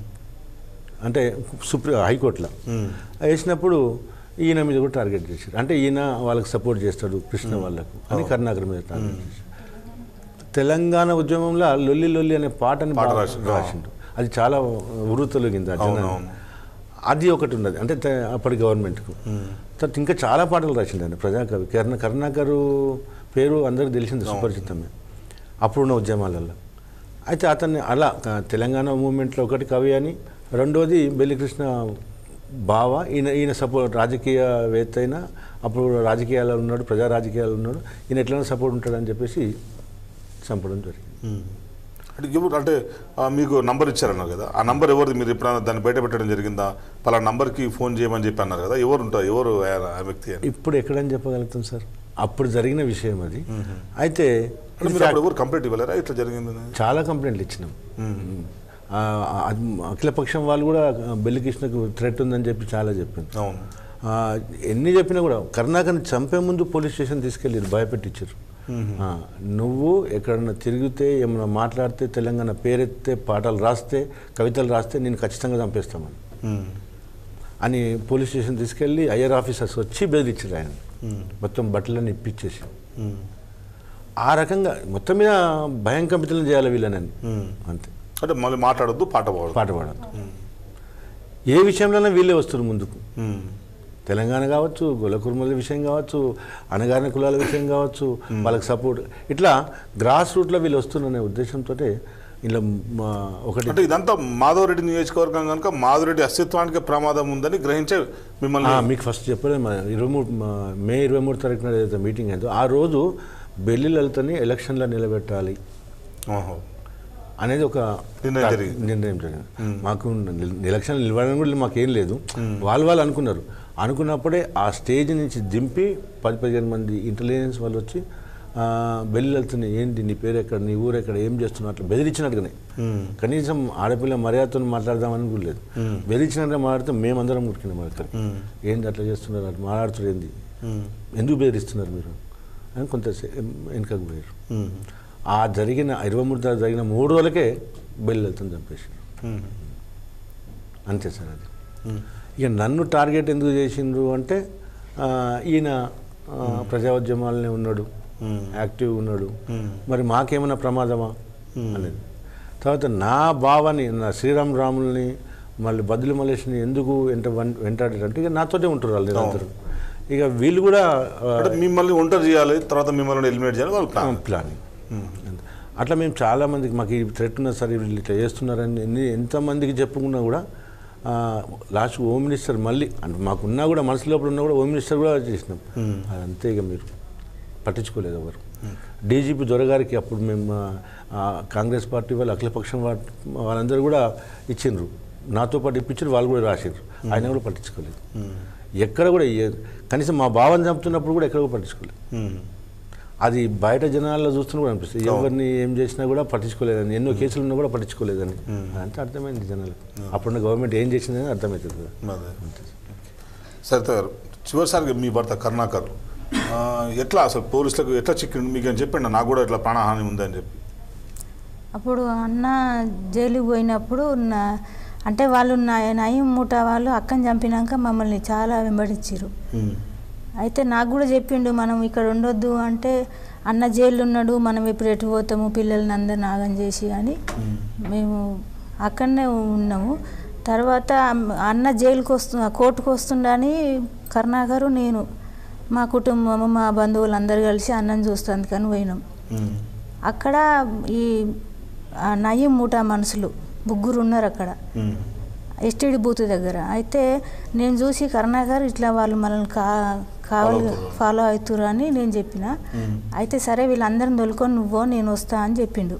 అంటే సుప్రీం హైకోర్టులో వేసినప్పుడు ఈయన మీద కూడా టార్గెట్ చేశారు అంటే ఈయన వాళ్ళకి సపోర్ట్ చేస్తాడు కృష్ణ వాళ్ళకు అని కరుణాకర్ మీద టార్గెట్ చేశారు తెలంగాణ ఉద్యమంలో లొల్లి లొల్లి అనే పాటని పాట బాగా రాసిండు. రాసిండు అది చాలా వృత్తొలిగింది ఆ జనాన్ని. అవునవును. అది ఒకటి ఉన్నది అంటే తె- అప్పటి గవర్నమెంట్కు తర్వాత ఇంకా చాలా పాటలు రాసిండు ఆయన ప్రజాకవి కరుణ కరుణాకరు పేరు అందరికి తెలిసింది సుపరిచితమే అప్పుడున్న ఉద్యమాలలో అయితే అతన్ని అలా క- తెలంగాణ మూమెంట్లో ఒకటి కవి అని రెండోది బెల్లికృష్ణ బావ ఈయన ఈయన సపోర్ట్ రాజకీయవేత్త అయినా అప్పుడు రాజకీయాల్లో ఉన్నాడు ప్రజా రాజకీయాల్లో ఉన్నాడు ఈయన ఎట్లైనా సపోర్ట్ ఉంటాడని చెప్పేసి చంపడం జరిగింది అంటే ఎవరు అంటే ఆ, మీకు నంబర్ ఇచ్చారన్నారు కదా ఆ నంబర్ ఎవరిది మీరు ఎప్పుడైనా దాన్ని బయట పెట్టడం జరిగిందా పలా నంబర్కి ఫోన్ చేయమని చెప్పి అన్నారు కదా ఎవరు ఉంటారు ఎవరు ఆ- ఆ వ్యక్తి అని ఇప్పుడు ఎక్కడని చెప్పగలుగుతాం సార్ అప్పుడు జరిగిన విషయం అది అయితే అంటే మీరు అప్పుడు ఎవరు కంప్లైంట్ ఇవ్వలేరా ఇట్లా జరిగిందని చాలా కంప్లైంట్లు ఇచ్చినాం ఆ, అది అఖిలపక్షం వాళ్ళు కూడా బెల్లికృష్ణకు థ్రెట్ ఉందని చెప్పి చాలా చెప్పింది అవును ఆ, ఎన్ని చెప్పినా కూడా కరుణాకర్ని చంపే ముందు పోలీస్ స్టేషన్ తీసుకెళ్ళి భయపెట్టించారు ఆ, నువ్వు ఎక్కడన్నా తిరిగితే ఏమైనా మాట్లాడితే తెలంగాణ పేరెత్తే పాటలు రాస్తే కవితలు రాస్తే నేను ఖచ్చితంగా చంపేస్తామని అని పోలీస్ స్టేషన్ తీసుకెళ్ళి ఐఆర్ ఆఫీసర్స్ వచ్చి బెదిరించారు ఆయన మొత్తం బట్టలన్నీ ఇప్పించేసి ఆ రకంగా మొత్తం మీద భయం కంపితలను చేయాలి వీళ్ళనని అంతే అంటే మళ్ళీ మాట్లాడొద్దు పాట పాడదు పాట పాడద్దు ఏ విషయంలోనే వీళ్ళే వస్తారు ముందుకు తెలంగాణ కావచ్చు గొల్లకుర్మల విషయం కావచ్చు అనగారిన కులాల విషయం కావచ్చు వాళ్ళకి సపోర్ట్ ఇట్లా గ్రాస్ రూట్లో వీళ్ళు వస్తున్నారనే ఉద్దేశంతో ఇలా మా ఒకటి అంటే ఇదంతా మాధవరెడ్డి నియోజకవర్గం కనుక మాధవరెడ్డి అస్తిత్వానికి ప్రమాదం ఉందని గ్రహించే మిమ్మల్ని ఆ, మీకు ఫస్ట్ చెప్పలేదు మా ఇరవై మూడు మా మే ఇరవై మూడు తారీఖున ఏదైతే మీటింగ్ అయిందో ఆ రోజు బెల్లి లలితని ఎలక్షన్లో నిలబెట్టాలి ఓహో. అనేది ఒక నిర్ణయం జరిగింది. నిర్ణయం జరిగింది మాకు నిల్- ఎలక్షన్ నిలబడడం కూడా మాకేం లేదు వాళ్ళు వాళ్ళు అనుకున్నారు అనుకున్నప్పుడే ఆ స్టేజ్ నుంచి దింపి పది పదిహేను మంది ఇంటెలిజెన్స్ వాళ్ళు వచ్చి ఆ, బెల్లి లలితని ఏంటి నీ పేరు ఎక్కడ నీ ఊరు ఎక్కడ ఏం చేస్తున్నావు అట్లా బెదిరించినట్టుగానే కనీసం ఆడపిల్ల మర్యాదతో మాట్లాడదామని కూడా లేదు బెదిరించినట్టుగా మాట్లాడితే మేమందరం ముట్టుకున్నాం అక్కడ ఏంటి అట్లా చేస్తున్నారు అట్లా మాట్లాడుతున్నారు ఏంది ఎందుకు బెదిరిస్తున్నారు మీరు అని కొంత వెనుకకు పోయారు ఆ జరిగిన ఇరవై మూడు తారీఖు జరిగిన మూడు రోజులకే బెల్లి లలితని చంపేసారు అంతే సార్ అది ఇక నన్ను టార్గెట్ ఎందుకు చేసిండ్రు అంటే ఆ, ఈయన ఆ, ప్రజా ఉద్యమాలనే ఉన్నాడు యాక్టివ్ ఉన్నాడు మరి మాకేమైనా ప్రమాదమా అనేది తర్వాత నా బావని నా శ్రీరామ్ రాముల్ని మళ్ళీ బదులు మలేష్ని ఎందుకు వెంట వెంటాడారంటే ఇక నాతోటే ఉంటారు వాళ్ళు నిరంతరం ఇక వీళ్ళు కూడా ఆ, అంటే మిమ్మల్ని ఒంటరి చేయాలి తర్వాత మిమ్మల్ని ఎలిమినేట్ చేయాలి వాళ్ళ ప్లాన్ ప్లానింగ్ అట్లా మేము చాలా మందికి మాకు ఈ థ్రెట్ ఉన్నా సరే వీళ్ళు ఇట్లా చేస్తున్నారని ఎన్ని ఎంతమందికి చెప్పుకున్నా కూడా లాస్ట్ హోమ్ మినిస్టర్ మళ్ళీ అంటే మాకున్నా కూడా మనసు లోపల ఉన్నా కూడా హోమ్ మినిస్టర్ కూడా చేసినాం అది అంతే ఇక మీరు పట్టించుకోలేదు ఎవరు డీజీపీ దొరగారికి అప్పుడు మేము ఆ, కాంగ్రెస్ పార్టీ వాళ్ళు అఖిలపక్షం వా- వాళ్ళందరూ కూడా ఇచ్చిండ్రు నాతో పాటు ఇప్పించారు వాళ్ళు కూడా రాసిండ్రు ఆయన కూడా పట్టించుకోలేదు ఎక్కడ కూడా ఏ- కనీసం మా భావం చంపుతున్నప్పుడు కూడా ఎక్కడ కూడా పట్టించుకోలేదు అది బయట జనాల్లో చూస్తున్నా కూడా అనిపిస్తుంది ఎవరిని ఏం చేసినా కూడా పట్టించుకోలేదని ఎన్నో కేసులు ఉన్నా కూడా పట్టించుకోలేదని అదంతా అర్థమైంది జనాలకు అప్పుడున్న గవర్నమెంట్ ఏం చేసిందని అర్థమవుతుంది కదా అదే సరిత గారు చివరిసారిగా మీ భర్త కరుణాకర్ ఆ, ఎట్లా అసలు పోలీసులకు ఎట్లా చిక్కిండు మీకు అని చెప్పండి నాకు కూడా ఇట్లా ప్రాణహాని ఉందని చెప్పి అప్పుడు అన్న జైలుకి పోయినప్పుడు నా అంటే వాళ్ళు నా నయం మూట వాళ్ళు అక్కని చంపినాక మమ్మల్ని చాలా వెంబడించారు అయితే నాకు కూడా చెప్పిండు మనం ఇక్కడ ఉండొద్దు అంటే అన్న జైలు ఉన్నాడు మనం ఎప్పుడు ఎటు పోతాము పిల్లల్ని అందరిని నాగం చేసి అని మేము అక్కడనే ఉన్నాము తర్వాత అన్న జైలుకి వస్తు కోర్టుకు వస్తుండని కరుణాకరు నేను మా కుటుంబము మా బంధువులు అందరు కలిసి అన్నం చూస్తాందుకని పోయినాం అక్కడ ఈ ఆ నయ్యం మూటా మనుషులు ముగ్గురు ఉన్నారు అక్కడ ఎస్టీడీ బూత్ దగ్గర అయితే నేను చూసి కరుణాకర్ ఇట్లా వాళ్ళు మనల్ని కా కావాలి ఫాలో అవుతురు అని నేను చెప్పిన అయితే సరే వీళ్ళందరిని తొలుకొని నువ్వో నేను వస్తా అని చెప్పిండు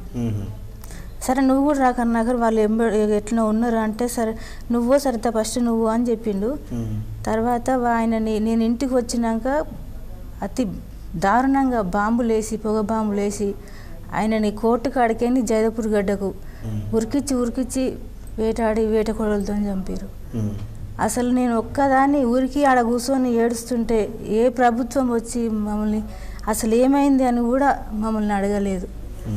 సరే నువ్వు కూడా రా కరుణాకర్ వాళ్ళు ఎంబ ఎట్లా ఉన్నారు అంటే సరే నువ్వో సరిత ఫస్ట్ నువ్వు అని చెప్పిండు తర్వాత ఆయనని నేను ఇంటికి వచ్చినాక అతి దారుణంగా బాంబులేసి పొగ బాంబులేసి ఆయనని కోర్టు కాడికేని జైదపూర్ గడ్డకు ఉరికిచ్చి ఉరికిచ్చి వేటాడి వేటకోడలతో చంపారు అసలు నేను ఒక్కదాన్ని ఊరికి ఆడ కూర్చొని ఏడుస్తుంటే ఏ ప్రభుత్వం వచ్చి మమ్మల్ని అసలు ఏమైంది అని కూడా మమ్మల్ని అడగలేదు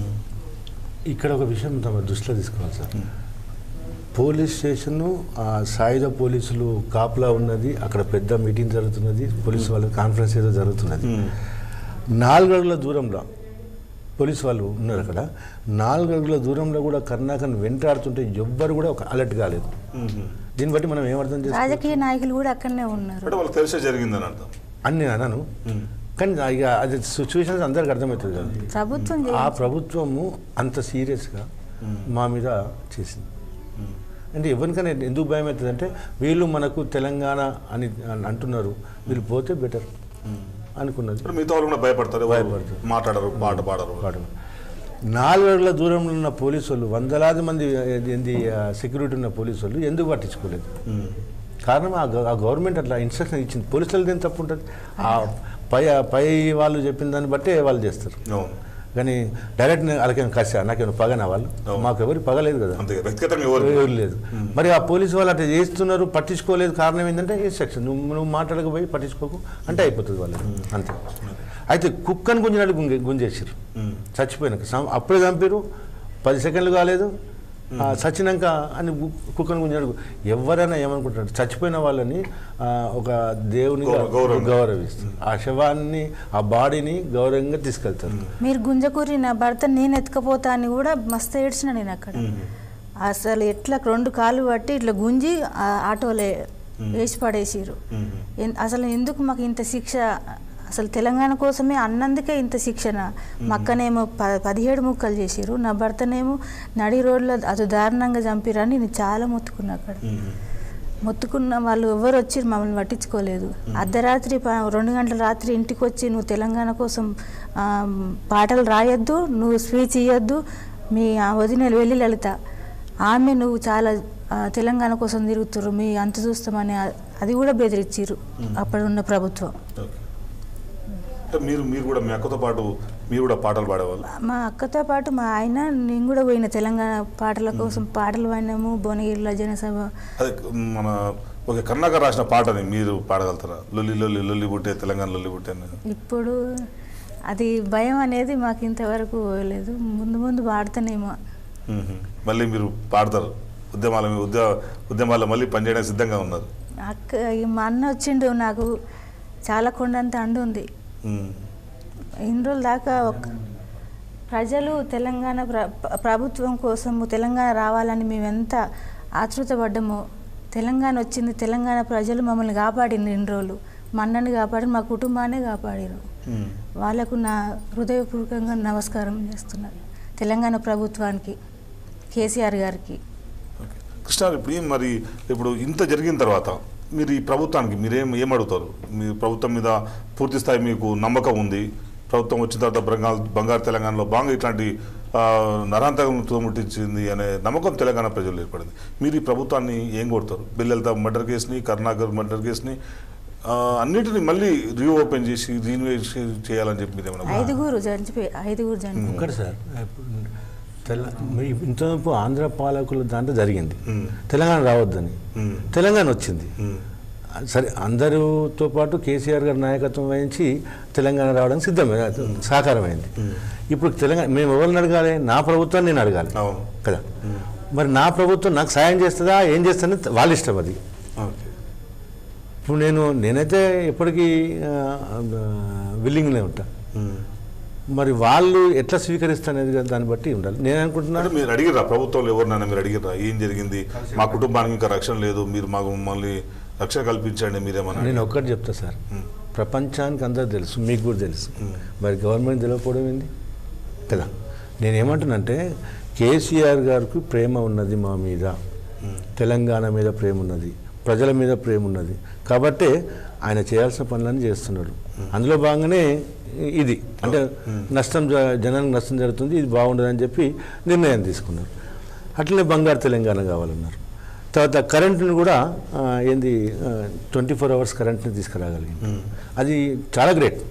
ఇక్కడ ఒక విషయం తమ దృష్టిలో తీసుకోవాలి సార్ పోలీస్ స్టేషన్ ఆ సాయుధ పోలీసులు కాపులా ఉన్నది అక్కడ పెద్ద మీటింగ్ జరుగుతున్నది పోలీసు వాళ్ళ కాన్ఫరెన్స్ ఏదో జరుగుతున్నది నాలుగు అడుగుల దూరంలో పోలీసు వాళ్ళు ఉన్నారు అక్కడ నాలుగు అడుగుల దూరంలో కూడా కర్ణాకర్ని వెంటాడుతుంటే ఎవ్వరు కూడా ఒక అలర్ట్ కాలేదు దీన్ని బట్టి మనం ఏమర్థం చేస్తాం రాజకీయ నాయకులు కూడా అక్కడనే ఉన్నారు అంటే వాళ్ళకి తెలిసే జరిగిందని అర్థం అని నేను అన్నాను కానీ ఇక అది సిచ్యువేషన్స్ అందరికి అర్థమవుతుంది కదా ప్రభుత్వం ఆ చేయించింది. ప్రభుత్వము అంత సీరియస్గా మా మీద చేసింది అంటే ఎవరికైనా ఎందుకు భయం అవుతుంది అంటే వీళ్ళు మనకు తెలంగాణ అని అని అంటున్నారు వీళ్ళు పోతే బెటర్ అనుకున్నది ఇప్పుడు మిగతా వాళ్ళు కూడా భయపడతారు ఎవరు భయపడతారు. మాట్లాడరు పాట పాడరు వాడు నాలుగు అడుగుల దూరంలో ఉన్న పోలీసు వాళ్ళు వందలాది మంది ఏంది సెక్యూరిటీ ఉన్న పోలీసు వాళ్ళు ఎందుకు పట్టించుకోలేదు కారణం ఆ గ- ఆ గవర్నమెంట్ అట్లా ఇన్స్ట్రక్షన్ ఇచ్చింది పోలీసులది ఏం తప్పు ఉంటుంది ఆ పై పై వాళ్ళు చెప్పిన దాన్ని బట్టే వాళ్ళు చేస్తారు అవును కానీ డైరెక్ట్ వాళ్ళకేమైనా కసా నాకేమైనా పగనా వాళ్ళు అవును. మాకు ఎవరు పగలేదు కదా అంతే వ్యక్తిగతంగా ఎవరు ఎవరు లేదు మరి ఆ పోలీసు వాళ్ళు అట్లా చేస్తున్నారు పట్టించుకోలేదు కారణం ఏంటంటే ఏ సెక్షన్ నువ్వు నువ్వు మాట్లాడకపోయి పట్టించుకోకు అంటే అయిపోతుంది వాళ్ళు అంతే అయితే కుక్కను గుంజినట్టు గుంజే గుంజేసారు చచ్చిపోయినాక సం- అప్పుడే చంపారు పది సెకండ్లు కాలేదు ఆ, చచ్చినాక అని గు- కుక్కను గుంజినట్టు ఎవరైనా ఏమనుకుంటారు చచ్చిపోయిన వాళ్ళని ఆ, ఒక దేవుని గౌరవ- గౌరవం. గౌరవిస్తారు ఆ శవాన్ని ఆ బాడీని గౌరవంగా తీసుకెళ్తారు మీరు గుంజకూరి నా భర్త నేను ఎత్తుకపోతా అని కూడా మస్తు ఏడ్చిన నేను అక్కడ అసలు ఎట్లా రెండు కాళ్ళు పట్టి ఇట్లా గుంజి ఆ ఆటోలే వేసి పడేసిరు ఎన్- అసలు ఎందుకు మాకు ఇంత శిక్ష అసలు తెలంగాణ కోసమే అన్నందుకే ఇంత శిక్షణ మా అక్కనేమో ప పదిహేడు ముక్కలు చేసిరు నా భర్తనేమో నడి రోడ్లో అది దారుణంగా చంపిరని నేను చాలా మొత్తుకున్నా అక్కడ మొత్తుకున్న వాళ్ళు ఎవరు వచ్చి మమ్మల్ని పట్టించుకోలేదు అర్ధరాత్రి ప- రెండు గంటల రాత్రి ఇంటికి వచ్చి నువ్వు తెలంగాణ కోసం ఆ, పాటలు రాయొద్దు నువ్వు స్పీచ్ ఇవ్వద్దు మీ ఆ వదిన వెళ్ళి లలిత ఆమె నువ్వు చాలా ఆ, తెలంగాణ కోసం తిరుగుతుర్రు మీ అంత చూస్తామని ఆ- అది కూడా బెదిరించారు అప్పుడున్న ప్రభుత్వం ఓకే. అంటే మీరు మీరు కూడా మీ అక్కతో పాటు మీరు కూడా పాటలు పాడేవాళ్ళు మా అక్కతో పాటు మా ఆయన నేను కూడా పోయిన తెలంగాణ పాటల కోసం పాటలు పాడినాము భువనగిరిలో జనసభ అదే మన ఓకే కర్ణాకర్ రాసిన పాటని మీరు పాడగలుగుతారా లొల్లి లొల్లి లొల్లి పుట్టే తెలంగాణ లొల్లి పుట్టే అని ఇప్పుడు అది భయం అనేది మాకు ఇంతవరకు లేదు ముందు ముందు పాడుతానేమో మ్మ్. మళ్ళీ మీరు పాడతారు ఉద్యమాల మీద ఉద్య ఉద్యమాల్లో మళ్ళీ పనిచేయడానికి సిద్ధంగా ఉన్నారు అక్క ఈ మా అన్న వచ్చిండు నాకు చాలా కొండంత అండు ఉంది మ్మ్. ఇన్ని రోజుల దాకా ఒక ప్రజలు తెలంగాణ ప్ర ప్రభుత్వం కోసము తెలంగాణ రావాలని మేము ఎంత ఆతృతపడ్డామో తెలంగాణ వచ్చింది తెలంగాణ ప్రజలు మమ్మల్ని కాపాడింది ఇన్ని రోజులు మా అన్నని కాపాడి మా కుటుంబాన్ని కాపాడారు మ్మ్. వాళ్ళకు నా హృదయపూర్వకంగా నమస్కారం చేస్తున్నాను తెలంగాణ ప్రభుత్వానికి కేసీఆర్ గారికి ఓకే. కృష్ణ ఇప్పుడు ఏం మరి ఇప్పుడు ఇంత జరిగిన తర్వాత మీరు ఈ ప్రభుత్వానికి మీరేం ఏం అడుగుతారు మీ ప్రభుత్వం మీద పూర్తి స్థాయి మీకు నమ్మకం ఉంది ప్రభుత్వం వచ్చిన తర్వాత బంగారు బంగారు తెలంగాణలో బాగా ఇట్లాంటి ఆ, నరాంతకం తుదముట్టించింది అనే నమ్మకం తెలంగాణ ప్రజలు ఏర్పడింది మీరు ఈ ప్రభుత్వాన్ని ఏం కొడతారు బిల్లెల్తా మర్డర్ కేసుని కరుణాకర్ మర్డర్ కేసుని ఆ, అన్నిటిని మళ్ళీ రీఓపెన్ చేసి రీఇన్వెస్ట్ చేయాలని చెప్పి మీరు ఏమైనా ఐదుగురు చనిపోయి ఐదుగురు చనిపోయి ఒక్కటి సార్ ఇప్పుడు తెల మీ ఇంతవరకు ఆంధ్ర పాలకుల దాంట్లో జరిగింది మ్మ్. తెలంగాణ రావద్దని మ్మ్. తెలంగాణ వచ్చింది మ్మ్. సరే అందరితో పాటు కేసీఆర్ గారి నాయకత్వం వహించి తెలంగాణ రావడానికి సిద్ధమే సాకారమైంది ఇప్పుడు తెలంగాణ మేము ఎవరిని అడగాలి నా ప్రభుత్వాన్ని నేను అడగాలి అవును కదా మరి నా ప్రభుత్వం నాకు సాయం చేస్తుందా ఏం చేస్తుందని వాళ్ళ ఇష్టం అది ఓకే ఇప్పుడు నేను నేనైతే ఎప్పటికీ విల్లింగ్నే ఉంటా మ్మ్. మరి వాళ్ళు ఎట్లా స్వీకరిస్తానేది కదా దాన్ని బట్టి ఉండాలి నేను అనుకుంటున్నాను అంటే మీరు అడిగిరా ప్రభుత్వంలో ఎవరినైనా మీరు అడిగిరా ఏం జరిగింది మా కుటుంబానికి ఇంకా రక్షణ లేదు మీరు మాకు మమ్మల్ని రక్షణ కల్పించండి మీరేమన్నా నేను ఒక్కటి చెప్తా సార్ ప్రపంచానికి అందరూ తెలుసు మీకు కూడా తెలుసు మరి గవర్నమెంట్ తెలియకపోవడం ఏంది కదా నేనేమంటున్నానంటే కేసీఆర్ గారికి ప్రేమ ఉన్నది మా మీద తెలంగాణ మీద ప్రేమ ఉన్నది ప్రజల మీద ప్రేమ ఉన్నది కాబట్టే ఆయన చేయాల్సిన పనులన్నీ చేస్తున్నాడు అందులో భాగంగానే ఇది అంటే నష్టం జ- జనానికి నష్టం జరుగుతుంది ఇది బాగుండదని చెప్పి నిర్ణయం తీసుకున్నారు అట్లనే బంగారు తెలంగాణ కావాలన్నారు తర్వాత కరెంటుని కూడా ఆ, ఏంది ట్వంటీ ఫోర్ అవర్స్ కరెంట్ని తీసుకురాగలిగింది అది చాలా గ్రేట్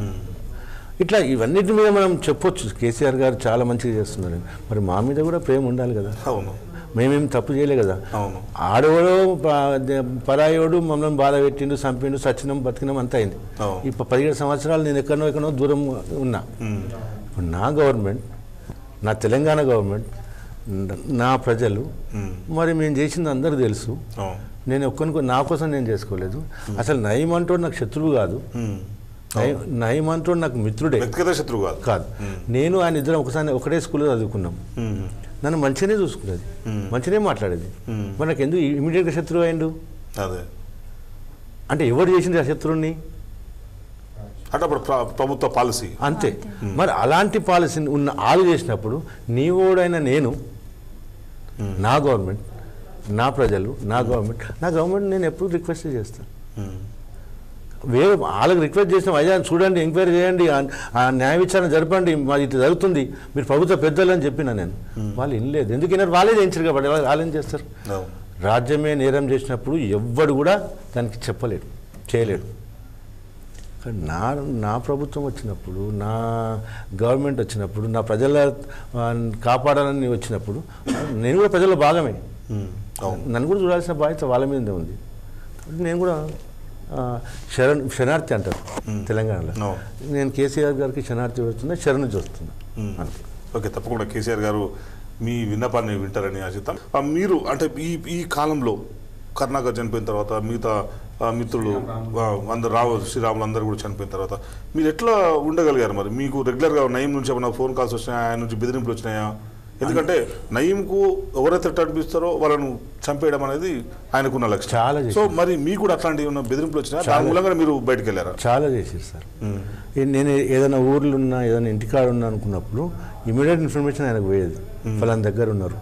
ఇట్లా ఇవన్నిటి మీద మనం చెప్పొచ్చు కేసీఆర్ గారు చాలా మంచిగా చేస్తున్నారని మరి మా మీద కూడా ప్రేమ ఉండాలి కదా అవును మేమేం తప్పు చేయలే కదా అవును ఆడవాడు పరాయోడు మమ్మల్ని బాధ పెట్టిండు చంపిండు సచ్చినం బతికినాం అంత అయింది అవును. ఇప్పుడు పదిహేడు సంవత్సరాలు నేను ఎక్కడనో ఎక్కడో దూరం ఉన్నా మ్మ్. ఇప్పుడు నా గవర్నమెంట్ నా తెలంగాణ గవర్నమెంట్ న- నా ప్రజలు మ్మ్. మరి మేము చేసింది అందరూ తెలుసు అవును నేను ఒక్కరికి నా కోసం నేను చేసుకోలేదు అసలు నయం అంటోడు నాకు శత్రువు కాదు మ్మ్. నయం- నయం అంటోడు నాకు మిత్రుడే వ్యక్తిగత శత్రువు కాదు కాదు నేను ఆయన ఇద్దరం ఒకసారి ఒకటే స్కూల్లో చదువుకున్నాం మ్మ్. నన్ను మంచిగానే చూసుకునేది మ్మ్. మంచిగానే మాట్లాడేది మ్మ్. మరి నాకు ఎందుకు ఇమీడియట్గా శత్రువు అయిండు అదే అంటే ఎవరు చేసింది ఆ శత్రువుని అంటే అప్పుడు ప్ర- ప్రభుత్వ పాలసీ అంతే మరి అలాంటి పాలసీని ఉన్న ఆలు చేసినప్పుడు నీవోడైన నేను నా గవర్నమెంట్ నా ప్రజలు నా గవర్నమెంట్ నా గవర్నమెంట్ నేను ఎప్పుడు రిక్వెస్ట్ చేస్తాను మ్మ్. వేరే వాళ్ళకి రిక్వెస్ట్ చేసిన అయ్యా చూడండి ఎంక్వైరీ చేయండి ఆ- ఆ న్యాయ విచారణ జరపండి మాది ఇట్లా జరుగుతుంది మీరు ప్రభుత్వ పెద్దలు అని చెప్పిన నేను వాళ్ళు వినలేదు ఎందుకు విన్నారు వాళ్ళే చేయించారు కాబట్టి వాళ్ళు వాళ్ళు ఏం చేస్తారు అవును రాజ్యమే నేరం చేసినప్పుడు ఎవ్వడు కూడా దానికి చెప్పలేడు చేయలేడు కానీ నా నా ప్రభుత్వం వచ్చినప్పుడు నా గవర్నమెంట్ వచ్చినప్పుడు నా ప్రజల ఆ, కాపాడాలని వచ్చినప్పుడు నేను కూడా ప్రజల భాగమే మ్మ్. అవును నన్ను కూడా చూడాల్సిన బాధ్యత వాళ్ళ మీదే ఉంది కాబట్టి నేను కూడా ఆ, శరణ్ శరణార్థి అంటారు తెలంగాణలో అవును. నేను కేసీఆర్ గారికి శరణార్థి పెడుతున్నా శరణు చూస్తున్నా మ్మ్. ఓకే తప్పకుండా కేసీఆర్ గారు మీ విన్నపాన్ని వింటారని ఆశిద్దాం ఆ, మీరు అంటే ఈ ఈ కాలంలో కరుణాకర్ చనిపోయిన తర్వాత మిగతా ఆ, మిత్రులు ఆ, అందరు రావు శ్రీరాములు అందరూ కూడా చనిపోయిన తర్వాత మీరు ఎట్లా ఉండగలిగారు మరి మీకు రెగ్యులర్గా నయం నుంచి ఏమైనా ఫోన్ కాల్స్ వచ్చినాయా ఆయన నుంచి బెదిరింపులు వచ్చినాయా ఎందుకంటే నయీంకు ఎవరైతే అనిపిస్తారో వాళ్ళను చంపేయడం అనేది ఆయనకున్న లక్ష్యం చాలా సో చేశారు. మరి మీకు కూడా అట్లాంటి ఉన్న బెదిరింపులు వచ్చినా దాని మూలంగా మీరు బయటకు వెళ్ళారా చాలా చేశారు సార్ ఏ- నేను ఏదైనా ఊర్లో ఉన్నా ఏదైనా ఇంటికాడ ఉన్నా అనుకున్నప్పుడు ఇమీడియట్ ఇన్ఫర్మేషన్ ఆయనకు పోయేది ఫలానా దగ్గర ఉన్నారు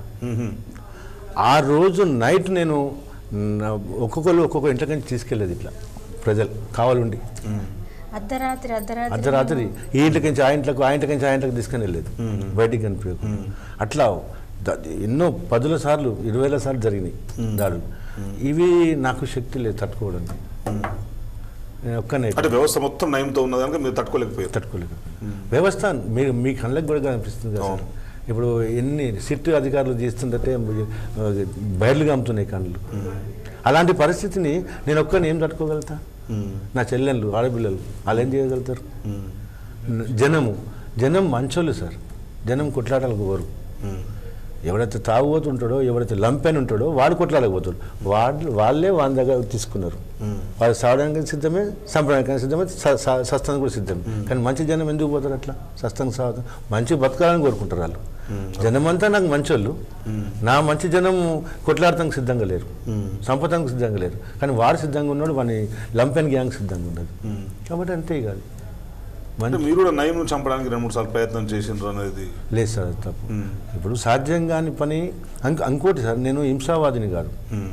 ఆ రోజు నైట్ నేను నా- ఒక్కొక్కరు ఒక్కొక్క ఇంట్లోకి నుంచి తీసుకెళ్ళేది ఇట్లా ప్రజలు కావాలండి అర్ధరాత్రి అర్ధరాత్రి అర్ధరాత్రి ఈ ఇంటికి నుంచి ఆ ఇంట్లోకి ఆ ఇంటికి నుంచి ఆ ఇంట్లోకి తీసుకొని వెళ్ళేది బయటికి కనిపించకుండా అట్లా ద- ఎన్నో పదుల సార్లు ఇరవైల సార్లు జరిగినాయి దాడులు ఇవి నాకు శక్తి లేదు తట్టుకోవడానికి నేను ఒక్కనే అంటే వ్యవస్థ మొత్తం నయంతో ఉన్న కనుక మీరు తట్టుకోలేకపోయారు తట్టుకోలేకపోయాను వ్యవస్థ మీరు మీ కళ్ళకి కూడా కనిపిస్తుంది కదా సార్ ఇప్పుడు ఎన్ని సిట్ అధికారులు చేస్తుందంటే బయర్లుగా అమ్ముతున్నాయి కళ్ళు అలాంటి పరిస్థితిని నేను ఒక్కని ఏం తట్టుకోగలుగుతా నా చెల్లెళ్ళు ఆడపిల్లలు వాళ్ళు ఏం చేయగలుగుతారు జనము జనం మంచోళ్ళు సార్ జనం కొట్లాడాలకు పోరు ఎవడైతే తాగుబోతు ఉంటాడో ఎవడైతే లంపెన్ ఉంటాడో వాడు కొట్లాడకపోతాడు వాళ్ళు వాళ్ళే వాళ్ళ దగ్గర తీసుకున్నారు వాళ్ళు సావడానికి సిద్ధమే సంపడానికి సిద్ధమే స- స- సస్తానికి కూడా సిద్ధమే కానీ మంచి జనం ఎందుకు పోతారు అట్లా సస్తానికి సాగుతాం మంచి బతకాలని కోరుకుంటారు వాళ్ళు జనమంతా నాకు మంచోళ్ళు నా మంచి జనం కొట్లాడటానికి సిద్ధంగా లేరు సంపదానికి సిద్ధంగా లేరు కానీ వాడు సిద్ధంగా ఉన్నాడు వాని లంపెన్ గ్యాంగ్ సిద్ధంగా ఉన్నది కాబట్టి అంతే కాదు అంటే మీరు కూడా నయం చంపడానికి రెండు మూడు సార్లు ప్రయత్నం చేసిండ్రు అనేది లేదు సార్ అది తప్పు ఇప్పుడు సాధ్యం కాని పని ఇంక ఇంకోటి సార్ నేను హింసావాదిని కాదు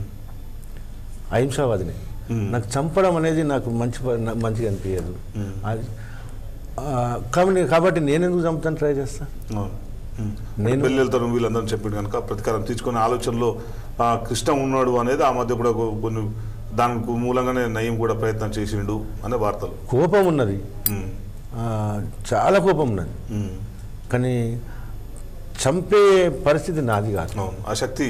అహింసావాదిని నాకు చంపడం అనేది నాకు మంచి ప- నా- మంచిగా అనిపించదు అది ఆ, కాబట్టి కాబట్టి నేను ఎందుకు చంపుతాను ట్రై చేస్తా నేను నేను- పెళ్ళిళ్ళతో వీళ్ళందరూ చెప్పిండు కనుక ప్రతీకారం తీసుకునే ఆలోచనలో ఆ, కృష్ణ ఉన్నాడు అనేది ఆ మధ్య కూడా కొ- కొన్ని దానికి మూలంగానే నయం కూడా ప్రయత్నం చేసిండు అనే వార్తలు కోపం ఉన్నది ఉమ్. ఆ, చాలా కోపం ఉన్నది ఉమ్. కానీ చంపే పరిస్థితి నాది కాదు అవును ఆ శక్తి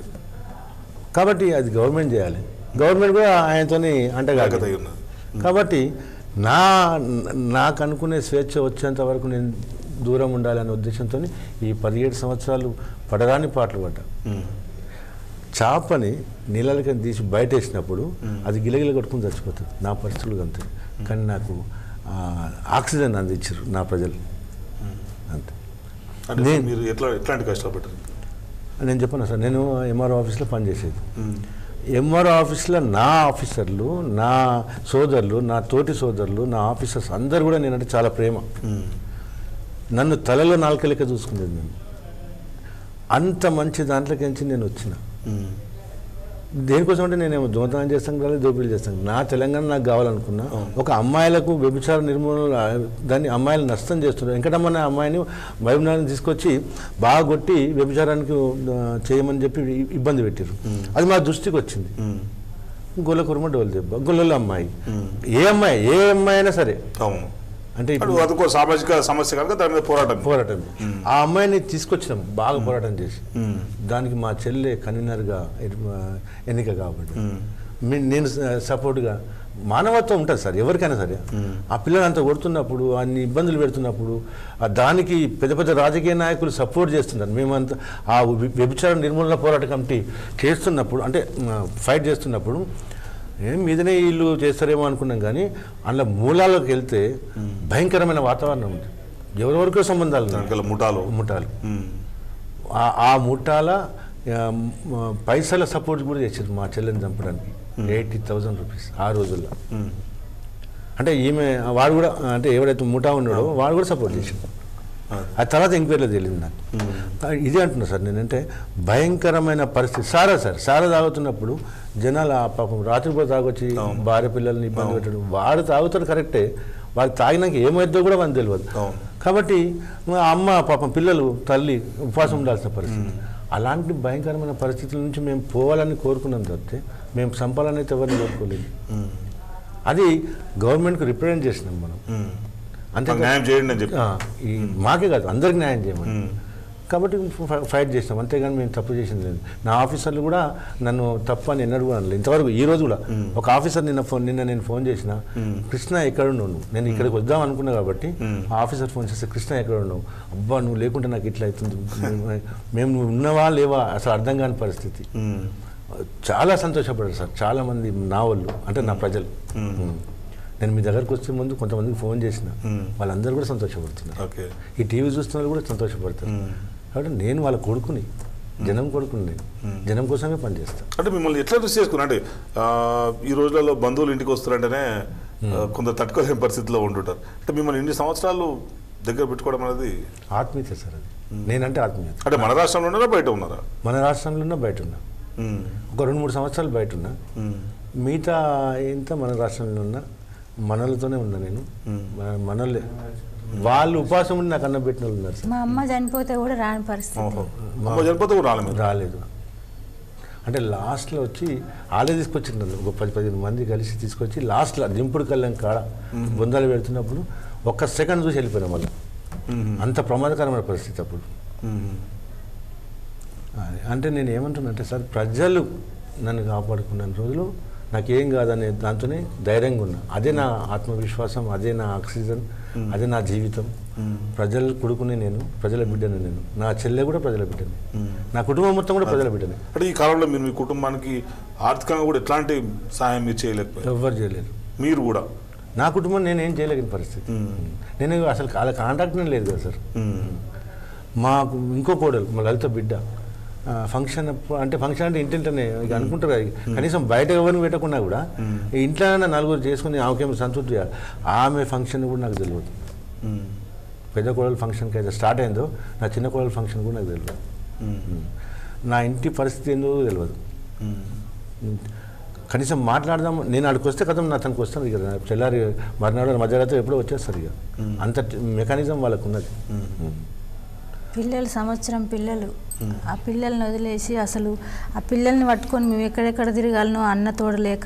కాబట్టి అది గవర్నమెంట్ చేయాలి గవర్నమెంట్ కూడా ఆయనతోని అంటగాక ఏకతై ఉన్నది కాబట్టి నా నాకు అనుకునే స్వేచ్ఛ వచ్చేంత వరకు నేను దూరం ఉండాలనే ఉద్దేశంతో ఈ పదిహేడు సంవత్సరాలు పడరాని పాటలు పడ్డా ఉమ్. చేపని నీళ్ళకి తీసి బయట వేసినప్పుడు అది గిలగిల కొట్టుకుని చచ్చిపోతుంది నా పరిస్థితులు అంతే కానీ నాకు ఆ, ఆక్సిజన్ అందించారు నా ప్రజలు అంతే అంటే నేను- మీరు ఎట్లా ఎట్లాంటి కష్టాలు పెట్టారు నేను చెప్పను సార్ నేను ఎంఆర్ఓ ఆఫీస్లో పనిచేసేది ఉమ్. ఎంఆర్ఓ ఆఫీస్లో నా ఆఫీసర్లు నా సోదరులు నా తోటి సోదరులు నా ఆఫీసర్స్ అందరు కూడా నేనంటే చాలా ప్రేమ ఉమ్. నన్ను తలలో నాలుక లెక్క చూసుకునేది నేను అంత మంచి దాంట్లోకించి నేను వచ్చిన ఉమ్. దేనికోసం అంటే నేనేమో దొంగతనం చేస్తాను కాదు దోపిడీ చేస్తాను నా తెలంగాణ నాకు కావాలనుకున్నా ఒక అమ్మాయిలకు వ్యభిచార నిర్మూలన దాన్ని అమ్మాయిలు నష్టం చేస్తున్నారు వెంకటమ్మ అనే అమ్మాయిని వైబ్నాన్ని తీసుకొచ్చి బాగా కొట్టి వ్యభిచారానికి ఆ, చేయమని చెప్పి ఇబ్బంది పెట్టారు అది మా దృష్టికి వచ్చింది ఉమ్. గొల్ల కుర్మ డోలు దెబ్బ గొల్లలో అమ్మాయి ఏ అమ్మాయి ఏ అమ్మాయి అయినా సరే అవును అంటే అటు ఇప్పుడు అదొక సామాజిక సమస్య కనుక దాని మీద పోరాటం పోరాటం ఆ అమ్మాయిని తీసుకొచ్చినాం బాగా పోరాటం చేసి ఉమ్. దానికి మా చెల్లె కన్వీనర్గా ఎన్నిక కాబట్టి మీ- నేను స- సపోర్ట్గా మానవత్వం ఉంటుంది సార్ ఎవరికైనా సరే ఆ పిల్లలు అంత కొడుతున్నప్పుడు అన్ని ఇబ్బందులు పెడుతున్నప్పుడు ఆ దానికి పెద్ద పెద్ద రాజకీయ నాయకులు సపోర్ట్ చేస్తున్నారు మేమంతా ఆ వి- వ్యభిచార నిర్మూలన పోరాట కమిటీ చేస్తున్నప్పుడు అంటే ఫైట్ చేస్తున్నప్పుడు ఏం మీదనే వీళ్ళు చేస్తారేమో అనుకున్నాం కానీ అందులో మూలాలకు వెళ్తే భయంకరమైన వాతావరణం ఉంది ఎవరెవరికో సంబంధాలు ఉన్నాయి. దానికల్లా ముఠాలు ముఠాలు ఉమ్. ఆ- ఆ ముఠాల ఆ, మ- పైసల సపోర్ట్ కూడా చేశారు మా చెల్లెని చంపడానికి ఎయిటీ థౌజండ్ రూపీస్ ఆ రోజుల్లో ఉమ్. అంటే ఈమె వాడు కూడా అంటే ఎవడైతే ముఠా ఉన్నాడో వాడు కూడా సపోర్ట్ చేశాడు అది. ఆ తర్వాత ఎంక్వైరీలో తెలియదు నాకు కానీ ఇదే అంటున్నా సార్ నేనంటే భయంకరమైన పరిస్థితి సారా సార్ సారా తాగుతున్నప్పుడు జనాలు ఆ పాపం రాత్రిపూట తాగొచ్చి భార్య పిల్లల్ని ఇబ్బంది పెట్టడం వాడు తాగుతాడు కరెక్టే వాడు తాగినాక ఏమైద్దో కూడా మనకు తెలియదు అవును. కాబట్టి ఆ అమ్మ పాపం పిల్లలు తల్లి ఉపవాసం ఉండాల్సిన పరిస్థితి అలాంటి భయంకరమైన పరిస్థితుల నుంచి మేము పోవాలని కోరుకున్నాం తప్పితే మేము సంపాలని అయితే ఎవరిని కోరుకోలేదు అది గవర్నమెంట్కి రిప్రజెంట్ చేసినాం మనం ఉమ్. అంతే మాకు న్యాయం చేయండి అని చెప్పి ఆ, ఈ మాకే కాదు అందరికి న్యాయం చేయమని కాబట్టి ఫై- ఫైట్ చేసినాం అంతేగాని మేము తప్పు చేసింది లేదు నా ఆఫీసర్లు కూడా నన్ను తప్పు అని ఎన్నడూ కూడా అనలేదు ఇంతవరకు ఈ రోజు కూడా ఒక ఆఫీసర్ నిన్న ఫోన్ నిన్న నేను ఫోన్ చేసిన కృష్ణ ఎక్కడ ఉన్నావు నువ్వు నేను ఇక్కడికి వద్దాం అనుకున్నా కాబట్టి ఆ ఆఫీసర్ ఫోన్ చేస్తే కృష్ణ ఎక్కడ ఉన్నావు అబ్బా నువ్వు లేకుంటే నాకు ఇట్లా అవుతుంది మేము- మేము నువ్వు ఉన్నవా లేవా అసలు అర్థం కాని పరిస్థితి ఉమ్. చాలా సంతోషపడ్డారు సార్ చాలా మంది నా వాళ్ళు అంటే నా ప్రజలు ఉమ్. నేను మీ దగ్గరకు వచ్చే ముందు కొంతమందికి ఫోన్ చేసిన వాళ్ళందరూ కూడా సంతోషపడుతున్నారు ఓకే ఈ టీవీ చూస్తున్న వాళ్ళు కూడా సంతోషపడతారు కాబట్టి నేను వాళ్ళ కొడుకుని జనం కొడుకుని నేను జనం కోసమే పనిచేస్తాను అంటే మిమ్మల్ని ఎట్లా రిసీవ్ చేసుకున్నా అంటే ఆ, ఈ రోజులలో బంధువులు ఇంటికి వస్తారంటేనే ఆ, కొందరు తట్టుకోలేని పరిస్థితిలో ఉంటుంటారు అంటే మిమ్మల్ని ఇన్ని సంవత్సరాలు దగ్గర పెట్టుకోవడం అనేది ఆత్మీయత సార్ అది నేనంటే ఆత్మీయత అంటే మన రాష్ట్రంలో ఉన్నారా బయట ఉన్నారా మన రాష్ట్రంలోనే బయట ఉన్నా ఉమ్, ఒక రెండు మూడు సంవత్సరాలు బయట ఉన్నా ఉమ్, మిగతా ఇంత మన రాష్ట్రంలో ఉన్నా మనలతోనే ఉన్నా నేను మన- మనలే వాళ్ళు ఉపాసం ఉండి నాకు అన్నం పెట్టిన వాళ్ళు ఉన్నారు సార్ మా అమ్మ చనిపోతే కూడా రాని పరిస్థితి ఓహో అమ్మ చనిపోతే కూడా రాలే మీరు రాలేదు అంటే లాస్ట్లో వచ్చి వాళ్ళే తీసుకొచ్చిండు నన్ను. ఒక పది పదిహేను మంది కలిసి తీసుకొచ్చి లాస్ట్లో దింపుడు కళ్ళం కాడ బొందాలు పెడుతున్నప్పుడు ఒక్క సెకండ్ చూసి వెళ్ళిపోయినా మళ్ళీ అంత ప్రమాదకరమైన పరిస్థితి అప్పుడు ఉమ్, అది. అంటే నేను ఏమంటున్నానంటే సార్ ప్రజలు నన్ను కాపాడుకున్న రోజులు నాకేం కాదనే దాంతోనే ధైర్యంగా ఉన్నా అదే నా ఆత్మవిశ్వాసం అదే నా ఆక్సిజన్ అదే నా జీవితం ప్రజల కొడుకునే నేను ప్రజల బిడ్డని నేను నా చెల్లె కూడా ప్రజల బిడ్డని నా కుటుంబం మొత్తం కూడా ప్రజల బిడ్డని అంటే ఈ కాలంలో మీరు మీ కుటుంబానికి ఆర్థికంగా కూడా ఎట్లాంటి సహాయం మీరు చేయలేకపోయారు ఎవ్వరు చేయలేరు మీరు కూడా నా కుటుంబం నేను ఏం చేయలేని పరిస్థితి నేను అసలు వాళ్ళ కాంటాక్ట్ లేదు కదా సార్ ఉమ్, మాకు ఇంకో కోడలు మా లలిత బిడ్డ ఆ, ఫంక్షన్ అప్పు- అంటే ఫంక్షన్ అంటే ఇంటింటనే ఇక అనుకుంటారు కదా, కనీసం బయట ఎవరిని పెట్టకుండా కూడా ఈ ఇంట్లో నలుగురు చేసుకుని ఆమెకేమో సంతృప్తి చేయాలి. ఆమె ఫంక్షన్ కూడా నాకు తెలియదు ఉమ్, పెద్ద కోడలు ఫంక్షన్కి అయితే స్టార్ట్ అయిందో నా చిన్న కోడల ఫంక్షన్ కూడా నాకు తెలియదు ఉమ్, నా ఇంటి పరిస్థితి ఏందో తెలియదు ఉమ్. కనీసం మాట్లాడదాం నేను అక్కడికి వస్తే కథం నా తనకు వస్తాను ఇక తెల్లారి మర్నాడు మధ్యరాత్రి ఎప్పుడో వచ్చేస్తారు ఇక అంత మెకానిజం వాళ్ళకు ఉన్నది ఉమ్. పిల్లలు సంవత్సరం పిల్లలు ఆ పిల్లల్ని వదిలేసి అసలు ఆ పిల్లల్ని పట్టుకొని మేము ఎక్కడెక్కడ తిరగాలనో అన్న తోడలేక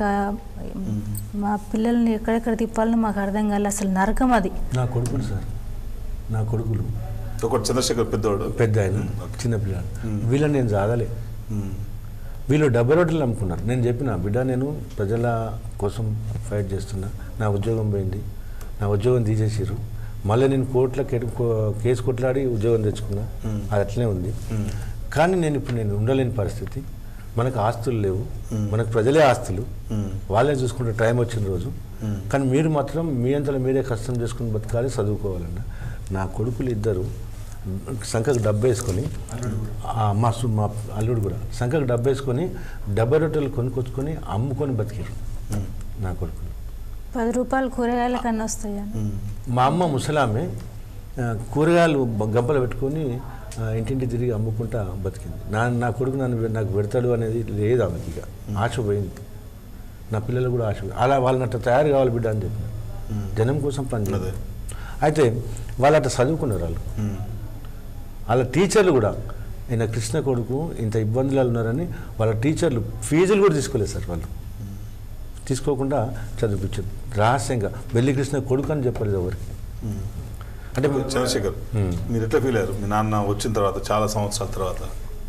మా పిల్లల్ని ఎక్కడెక్కడ తిప్పాలనో మాకు అర్థం కాలేదు అసలు నరకం అది నా కొడుకులు సార్ నా కొడుకులు ఒకటి చంద్రశేఖర్ పెద్దవాడు పెద్ద ఆయన చిన్నపిల్లలు వీళ్ళని నేను జాగలే ఉమ్, వీళ్ళు డెబ్బై రోడ్లు నమ్ముకున్నారు నేను చెప్పిన బిడ్డ నేను ప్రజల కోసం ఫైట్ చేస్తున్నా నా ఉద్యోగం పోయింది నా ఉద్యోగం తీసేసిర్రు మళ్ళీ నేను కోర్టులో కేటు- కో- కేసు కొట్లాడి ఉద్యోగం తెచ్చుకున్నా అది అట్లనే ఉంది కానీ నేను ఇప్పుడు నేను ఉండలేని పరిస్థితి మనకు ఆస్తులు లేవు మనకు ప్రజలే ఆస్తులు వాళ్ళే చూసుకుంటే టైం వచ్చిన రోజు కానీ మీరు మాత్రం మీ అంతలో మీరే కష్టం చేసుకుని బతకాలి చదువుకోవాలన్న నా కొడుకులు ఇద్దరు సంఖకు డబ్బు వేసుకొని ఆ, మా సు- మా అల్లుడు కూడా సంఖకు డబ్బు వేసుకొని డెబ్బై రొట్టెలు కొనుక్కొచ్చుకొని అమ్ముకొని బతికారు నా కొడుకులు పది రూపాయలు కూరగాయల కన్నా వస్తాయని మా అమ్మ ముసలామె ఆ, కూరగాయలు బ- గంపలు పెట్టుకొని ఆ, ఇంటింటి తిరిగి అమ్ముకుంటా బతికింది నా నా కొడుకు నన్ను పె- నాకు పెడతాడు అనేది లేదు ఆమెకి ఇక ఆశ పోయింది నా పిల్లలు కూడా ఆశ పోయింది. అలా వాళ్ళని అట్లా తయారు కావాలి బిడ్డ అని చెప్పిన జనం కోసం పని అదే. అయితే వాళ్ళు అట్లా చదువుకున్నారు వాళ్ళు ఉమ్. వాళ్ళ టీచర్లు కూడా ఈయన కృష్ణ కొడుకు ఇంత ఇబ్బందులు ఉన్నారని వాళ్ళ టీచర్లు ఫీజులు కూడా తీసుకోలేదు సార్ వాళ్ళు తీసుకోకుండా చదివించారు రహస్యంగా వెల్లి కృష్ణ కొడుకు అని చెప్పలేదు ఎవరికి అంటే చంద్రశేఖర్ మీరు ఎట్లా ఫీల్ అయ్యారు మీ నాన్న వచ్చిన తర్వాత చాలా సంవత్సరాల తర్వాత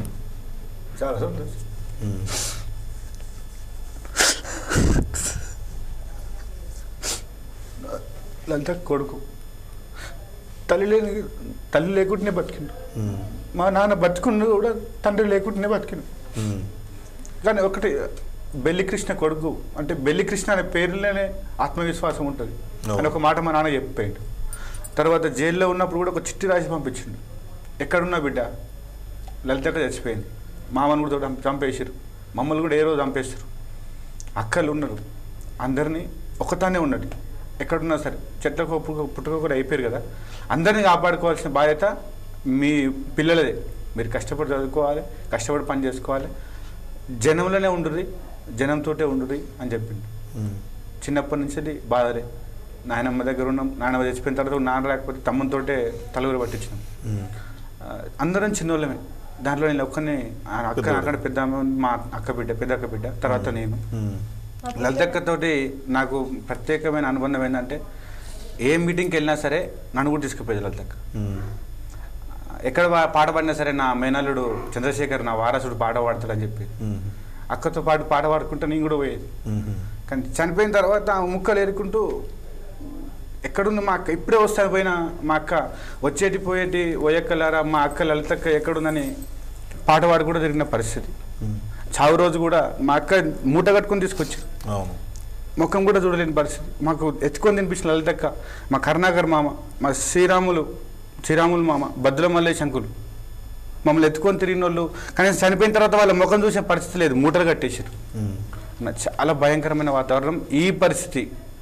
చాలా సంతోషం ఉమ్. లలిత కొడుకు తల్లి లేని తల్లి లేకుండానే బతికిండు ఉమ్. మా నాన్న బతుకున్న కూడా తండ్రి లేకుండానే బతికిండు ఉమ్. కానీ ఒకటి బెల్లి కృష్ణ కొడుకు అంటే బెల్లి కృష్ణ అనే పేరులోనే ఆత్మవిశ్వాసం ఉంటుంది అని ఒక మాట మా నాన్న చెప్పాడు తర్వాత జైల్లో ఉన్నప్పుడు కూడా ఒక చిట్టి రాసి పంపించిండు ఎక్కడున్నా బిడ్డ లలితక్క చచ్చిపోయింది మామను కూడా చంప- చంపేసారు మమ్మల్ని కూడా ఏ రోజు చంపేస్తారు అక్కలు ఉన్నారు అందరినీ ఒకతానే ఉన్నది ఎక్కడున్నా సరే చెట్లకు పుట్టుక పుట్టుక కూడా అయిపోయారు కదా అందరినీ కాపాడుకోవాల్సిన బాధ్యత మీ పిల్లలదే మీరు కష్టపడి చదువుకోవాలి కష్టపడి పని చేసుకోవాలి జనంలోనే ఉండుర్రి జనంతోటే ఉండుర్రి అని చెప్పిండు ఉమ్. చిన్నప్పటి నుంచి బాధలే నాయనమ్మ దగ్గర ఉన్నాం నాయనమ్మ చచ్చిపోయిన తర్వాత నాన్న లేకపోతే తమ్మునితోటే తలుగురు పట్టించినాం ఉమ్. ఆ, అందరం చిన్నోళ్ళమే దాంట్లో నేను ఒక్కనే ఆ అక్క పెద్దోడు. అక్కడ పెద్ద ఆమె, మా అక్క బిడ్డ పెద్ద అక్క బిడ్డ తర్వాత నేను ఉమ్. లలితక్కతోటి నాకు ప్రత్యేకమైన అనుబంధం ఏంటంటే ఏ మీటింగ్కి వెళ్ళినా సరే నన్ను కూడా తీసుకుపోయేది లలితక్క ఉమ్. ఎక్కడ పా- పాట పాడినా సరే నా మేనల్లుడు చంద్రశేఖర్ నా వారసుడు పాట పాడతాడని చెప్పి ఉమ్. అక్కతో పాటు పాట పాడుకుంటే నేను కూడా పోయేది ఉమ్. కానీ చనిపోయిన తర్వాత ఆ ముక్కలు ఏరుకుంటూ ఎక్కడుంది మా అక్క ఇప్పుడే వస్తాను పోయిన మా అక్క వచ్చేటి పోయేటి ఓయక్కలారా మా అక్క లలితక్క ఎక్కడుందని పాట పాడు కూడా జరిగిన పరిస్థితి ఉమ్. చావు రోజు కూడా మా అక్క మూట కట్టుకొని తీసుకొచ్చారు అవును ముఖం కూడా చూడలేని పరిస్థితి మాకు ఎత్తుకొని తినిపించిన లలితక్క మా కరుణాకర్ మామ మా శ్రీరాములు శ్రీరాములు మామ బద్దుల మల్లేష్ అంకులు మమ్మల్ని ఎత్తుకొని తిరిగిన వాళ్ళు కనీసం చనిపోయిన తర్వాత వాళ్ళ ముఖం చూసే పరిస్థితి లేదు మూటలు కట్టేసారు నా చాలా భయంకరమైన వాతావరణం ఈ పరిస్థితి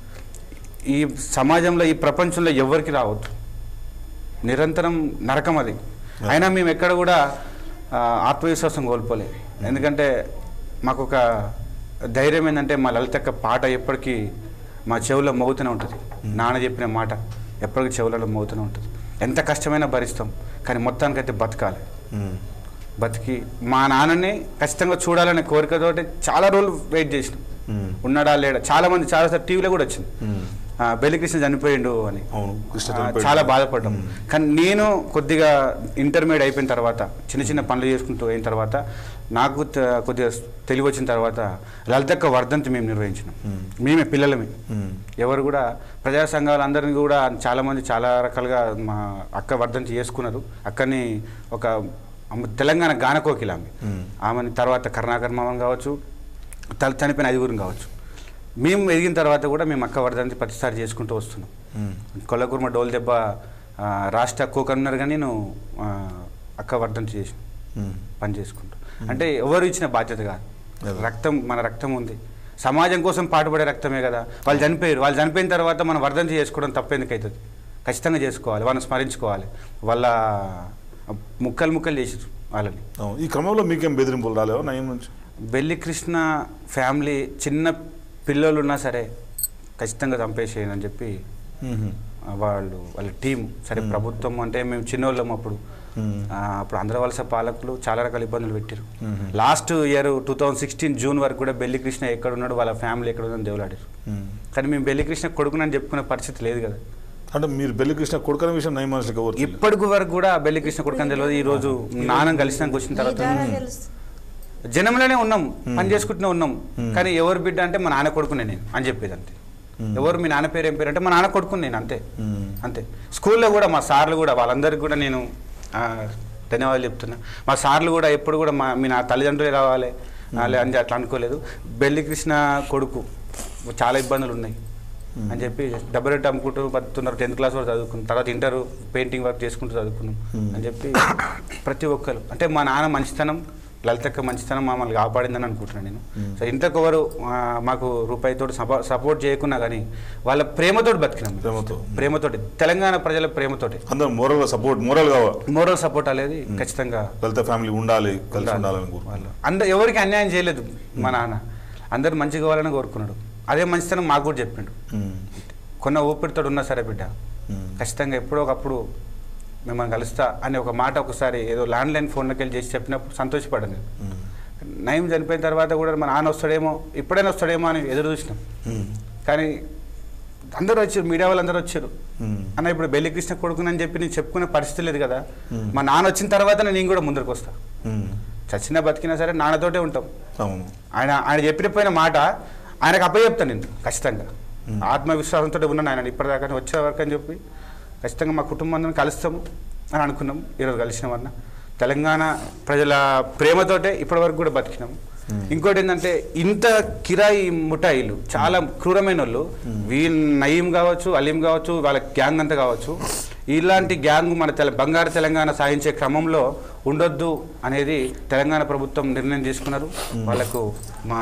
ఈ సమాజంలో ఈ ప్రపంచంలో ఎవరికి రావద్దు నిరంతరం నరకం అది అయినా మేము ఎక్కడ కూడా ఆ, ఆత్మవిశ్వాసం కోల్పోలే ఎందుకంటే మాకు ఒక ధైర్యం ఏంటంటే మా లలితక్క పాట ఎప్పటికీ మా చెవులో మోగుతూనే ఉంటుంది నాన్న చెప్పిన మాట ఎప్పటికీ చెవులలో మోగుతూనే ఉంటుంది ఎంత కష్టమైనా భరిస్తాం కానీ మొత్తానికైతే బతకాలి బతికి మా నాన్నని ఖచ్చితంగా చూడాలనే కోరికతోటి చాలా రోజులు వెయిట్ చేసినాం ఉన్నాడా లేడా చాలా మంది చాలాసార్లు టీవీలో కూడా వచ్చింది ఆ, బెల్లికృష్ణ చనిపోయిండు అని అవును, కృష్ణ ఆ, చనిపోయాడు. చాలా బాధపడ్డాం కానీ నేను కొద్దిగా ఇంటర్మీడియట్ అయిపోయిన తర్వాత చిన్న చిన్న పనులు చేసుకుంటూ అయిన తర్వాత నాకు త- కొద్దిగా తెలివి వచ్చిన తర్వాత లలితక్క వర్ధంతి మేము నిర్వహించినాం మేమే పిల్లలమే ఎవరు కూడా ప్రజా సంఘాలందరినీ కూడా చాలామంది చాలా రకాలుగా మా అక్క వర్ధంతి చేసుకున్నారు అక్కని ఒక అమ్మ- తెలంగాణ గానకోకిల ఆమె ఆమెని తర్వాత కరుణాకర్ మామని కావచ్చు తల చనిపోయిన ఐదుగురిని కావచ్చు మేము ఎదిగిన తర్వాత కూడా మేము అక్క వర్ధంతి ప్రతిసారి చేసుకుంటూ వస్తున్నాం కొల్లకుర్మ డోల్ దెబ్బ ఆ, రాష్ట్ర కో కన్వీనర్గా నేను ఆ, అక్క వర్ధంతి చేసిన పని చేసుకుంటూ అంటే ఎవరు ఇచ్చిన బాధ్యత కాదు రక్తం మన రక్తం ఉంది సమాజం కోసం పాటుపడే రక్తమే కదా వాళ్ళు చనిపోయారు వాళ్ళు చనిపోయిన తర్వాత మనం వర్ధంతి చేసుకోవడం తప్పేందుకు అవుతుంది ఖచ్చితంగా చేసుకోవాలి వాళ్ళని స్మరించుకోవాలి వాళ్ళ ముక్కలు ముక్కలు చేసారు వాళ్ళని అవును. ఈ క్రమంలో మీకేం బెదిరింపులు రాలేవా నయం నుంచి బెల్లి కృష్ణ ఫ్యామిలీ చిన్న పిల్లలు ఉన్నా సరే ఖచ్చితంగా చంపేసేయను అని చెప్పి ఆ, వాళ్ళు వాళ్ళ టీం సరే ప్రభుత్వం అంటే మేము చిన్నోళ్ళం అప్పుడు ఆ, అప్పుడు ఆంధ్ర వలస పాలకులు చాలా రకాల ఇబ్బందులు పెట్టారు last year two thousand sixteen June వరకు కూడా బెల్లి కృష్ణ ఎక్కడ ఉన్నాడు వాళ్ళ ఫ్యామిలీ ఎక్కడ ఉందని దేవులాడారు కానీ మేము బెల్లి కృష్ణ కొడుకునని చెప్పుకునే పరిస్థితి లేదు కదా అంటే మీరు బెల్లికృష్ణ కొడుకునే విషయం నయం మనుషులకు ఎవరు తెలియదు. ఇప్పటికి వరకు కూడా బెల్లి కృష్ణ కొడుకని తెలియదు ఈ రోజు నాన్న కలిసినాక వచ్చిన తర్వాత జనంలోనే ఉన్నాం పని చేసుకుంటూనే ఉన్నాం కానీ ఎవరు బిడ్డ అంటే మా నాన్న కొడుకునే నేను అని చెప్పేది అంతే ఎవరు మీ నాన్న పేరు ఏం పేరు అంటే మా నాన్న కొడుకుని నేను అంతే అంతే స్కూల్లో కూడా మా సార్లు కూడా వాళ్ళందరికీ కూడా నేను ఆ, ధన్యవాదాలు చెప్తున్నా మా సార్లు కూడా ఎప్పుడు కూడా మా మీ నా తల్లిదండ్రులే రావాలి ఆ, లే అని అట్లా అనుకోలేదు బెల్లి కృష్ణ కొడుకు చాలా ఇబ్బందులు ఉన్నాయి అని చెప్పి డబ్బు రేట్ అమ్ముకుంటూ బతుకుతున్నారు టెన్త్ క్లాస్ వరకు చదువుకున్నాం తర్వాత ఇంటర్ పెయింటింగ్ వర్క్ చేసుకుంటూ చదువుకున్నాం అని చెప్పి ప్రతి ఒక్కరు అంటే మా నాన్న మంచితనం లలితక్క మంచితనం మమ్మల్ని కాపాడిందని అనుకుంటున్నాను నేను సో ఇంతకు ఎవరు ఆ, మాకు రూపాయితో సపోర్ట్ చేయకున్నా కానీ వాళ్ళ ప్రేమతోటి బతికినాం మేము. ప్రేమతో. ప్రేమతోటి తెలంగాణ ప్రజల ప్రేమతోటి అందరూ మోరల్గా సపోర్ట్ మోరల్ గా మోరల్ సపోర్ట్ అనేది ఖచ్చితంగా దళిత ఫ్యామిలీ ఉండాలి కలిసి ఉండాలని కోరుకుంటున్నాను వాళ్ళు అందరు ఎవరికి అన్యాయం చేయలేదు మా నాన్న అందరు మంచిగా కావాలని కోరుకున్నాడు అదే మంచితనం మాకు కూడా చెప్పిండు కొన్న ఊపిరితో ఉన్నా సరే బిడ్డ ఖచ్చితంగా ఎప్పుడో ఒకప్పుడు మిమ్మల్ని కలుస్తా అని ఒక మాట ఒకసారి ఏదో ల్యాండ్ లైన్ ఫోన్లోకి వెళ్ళి చేసి చెప్పినప్పుడు సంతోషపడ్డాను నేను నయం చనిపోయిన తర్వాత కూడా మా నాన్న వస్తాడేమో ఇప్పుడైనా వస్తాడేమో అని ఎదురు చూసినాం కానీ అందరూ వచ్చారు మీడియా వాళ్ళందరూ వచ్చారు అన్న ఇప్పుడు బెల్లి కృష్ణ కొడుకునని చెప్పి నేను చెప్పుకునే పరిస్థితి లేదు కదా మా నాన్న వచ్చిన తర్వాత నేను కూడా ముందరకు వస్తా చచ్చినా బతికినా సరే నాన్నతోటే ఉంటాం అవును ఆయన ఆయన చెప్పిన మాట ఆయనకు అప్ప చెప్తాను నేను ఖచ్చితంగా ఆత్మవిశ్వాసంతో ఉన్నాను ఆయన ఇప్పటిదాకా వచ్చే వరకు అని చెప్పి ఖచ్చితంగా మా కుటుంబం అందరం కలుస్తాము అని అనుకున్నాం ఈరోజు కలిసినామన్న తెలంగాణ ప్రజల ప్రేమతోటే ఇప్పటి వరకు కూడా బతికినాం ఇంకోటి ఏంటంటే ఇంత కిరాయి ముఠాయిలు చాలా క్రూరమైన వాళ్ళు వీళ్ళు నయీం కావచ్చు అలీం కావచ్చు వాళ్ళ గ్యాంగ్ అంతా కావచ్చు ఇలాంటి గ్యాంగ్ మన తెల బంగారు తెలంగాణ సాధించే క్రమంలో ఉండొద్దు అనేది తెలంగాణ ప్రభుత్వం నిర్ణయం తీసుకున్నారు వాళ్ళకు మా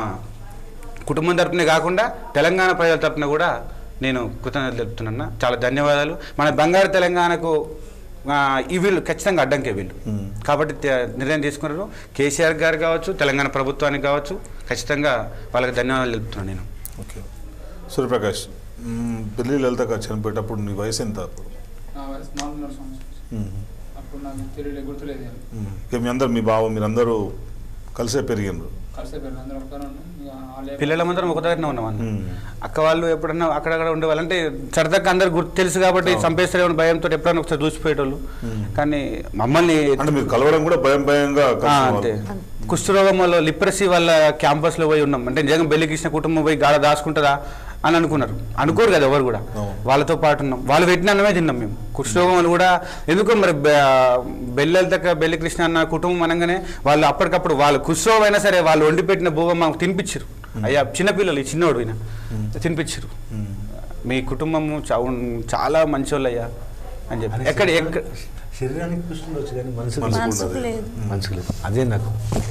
కుటుంబం తరపునే కాకుండా తెలంగాణ ప్రజల తరపున కూడా నేను కృతజ్ఞతలు తెలుపుతున్నా చాలా ధన్యవాదాలు మన బంగారు తెలంగాణకు ఆ, ఈ వీళ్ళు ఖచ్చితంగా అడ్డంకే వీళ్ళు కాబట్టి తె- నిర్ణయం తీసుకున్నారు కేసీఆర్ గారు కావచ్చు తెలంగాణ ప్రభుత్వానికి కావచ్చు ఖచ్చితంగా వాళ్ళకి ధన్యవాదాలు తెలుపుతున్నాను నేను ఓకే సూర్యప్రకాష్ మ్మ్, పెళ్లి లలితగా చనిపోయేటప్పుడు నీ వయసు ఎంత అప్పుడు నా వయసు నాలుగున్నర సంవత్సరం మ్మ్. అప్పుడు నాకు తెలియలేదు గుర్తులేదు ఏం. మ్మ్. ఇక మీ అందరు మీ బావ మీరందరూ కలిసే పెరిగినారు కలిసే పెరిగి అందరం ఒక్కనే ఉన్నాం ఇక వాళ్ళే- పిల్లలమందరం ఒక దగ్గరనే ఉన్నాం అన్న మ్మ్. అక్క వాళ్ళు ఎప్పుడన్నా అక్కడక్కడ ఉండేవాళ్ళు అంటే సరదాగా అందరు గుర్తు తెలుసు కాబట్టి చంపేస్తారేమో భయంతో ఎప్పుడైనా ఒకసారి చూసిపోయేటోళ్ళు కానీ మమ్మల్ని అంటే మీరు కలవడం కూడా భయం భయంగా ఆ, కలిసి అంతే కుష్ఠరోగం వల్ల లిప్రసీ వాళ్ళ క్యాంపస్ లో పోయి ఉన్నాం అంటే నిజంగా బెల్లికృష్ణ కుటుంబం పోయి గాఢ దాచుకుంటుందా అని అనుకున్నారు అనుకోరు కదా ఎవరు కూడా అవును. వాళ్ళతో పాటు ఉన్నాం వాళ్ళు పెట్టిన అన్నమే తిన్నాం మేము కుష్ఠరోగం వాళ్ళు కూడా ఎందుకో మరి బెల్లెలతక్క బెల్లికృష్ణ అన్న కుటుంబం అనగానే వాళ్ళు అప్పటికప్పుడు వాళ్ళు కుష్ఠరోగం అయినా సరే వాళ్ళు వండి పెట్టిన భూగం మాకు తినిపించారు అయ్యా చిన్నపిల్లలు ఈ చిన్నోడు ఈయన తినిపించారు మీ కుటుంబము చా- చాలా మంచోళ్ళు అయ్యా అని చెప్పి ఎక్కడ ఎక్కడ శరీరానికి కృష్ణ ఉండొచ్చు కానీ మనసుకు మనసుకు మనసుకు ఉండదు. లేదు మనసుకు లేదు అదే నాకు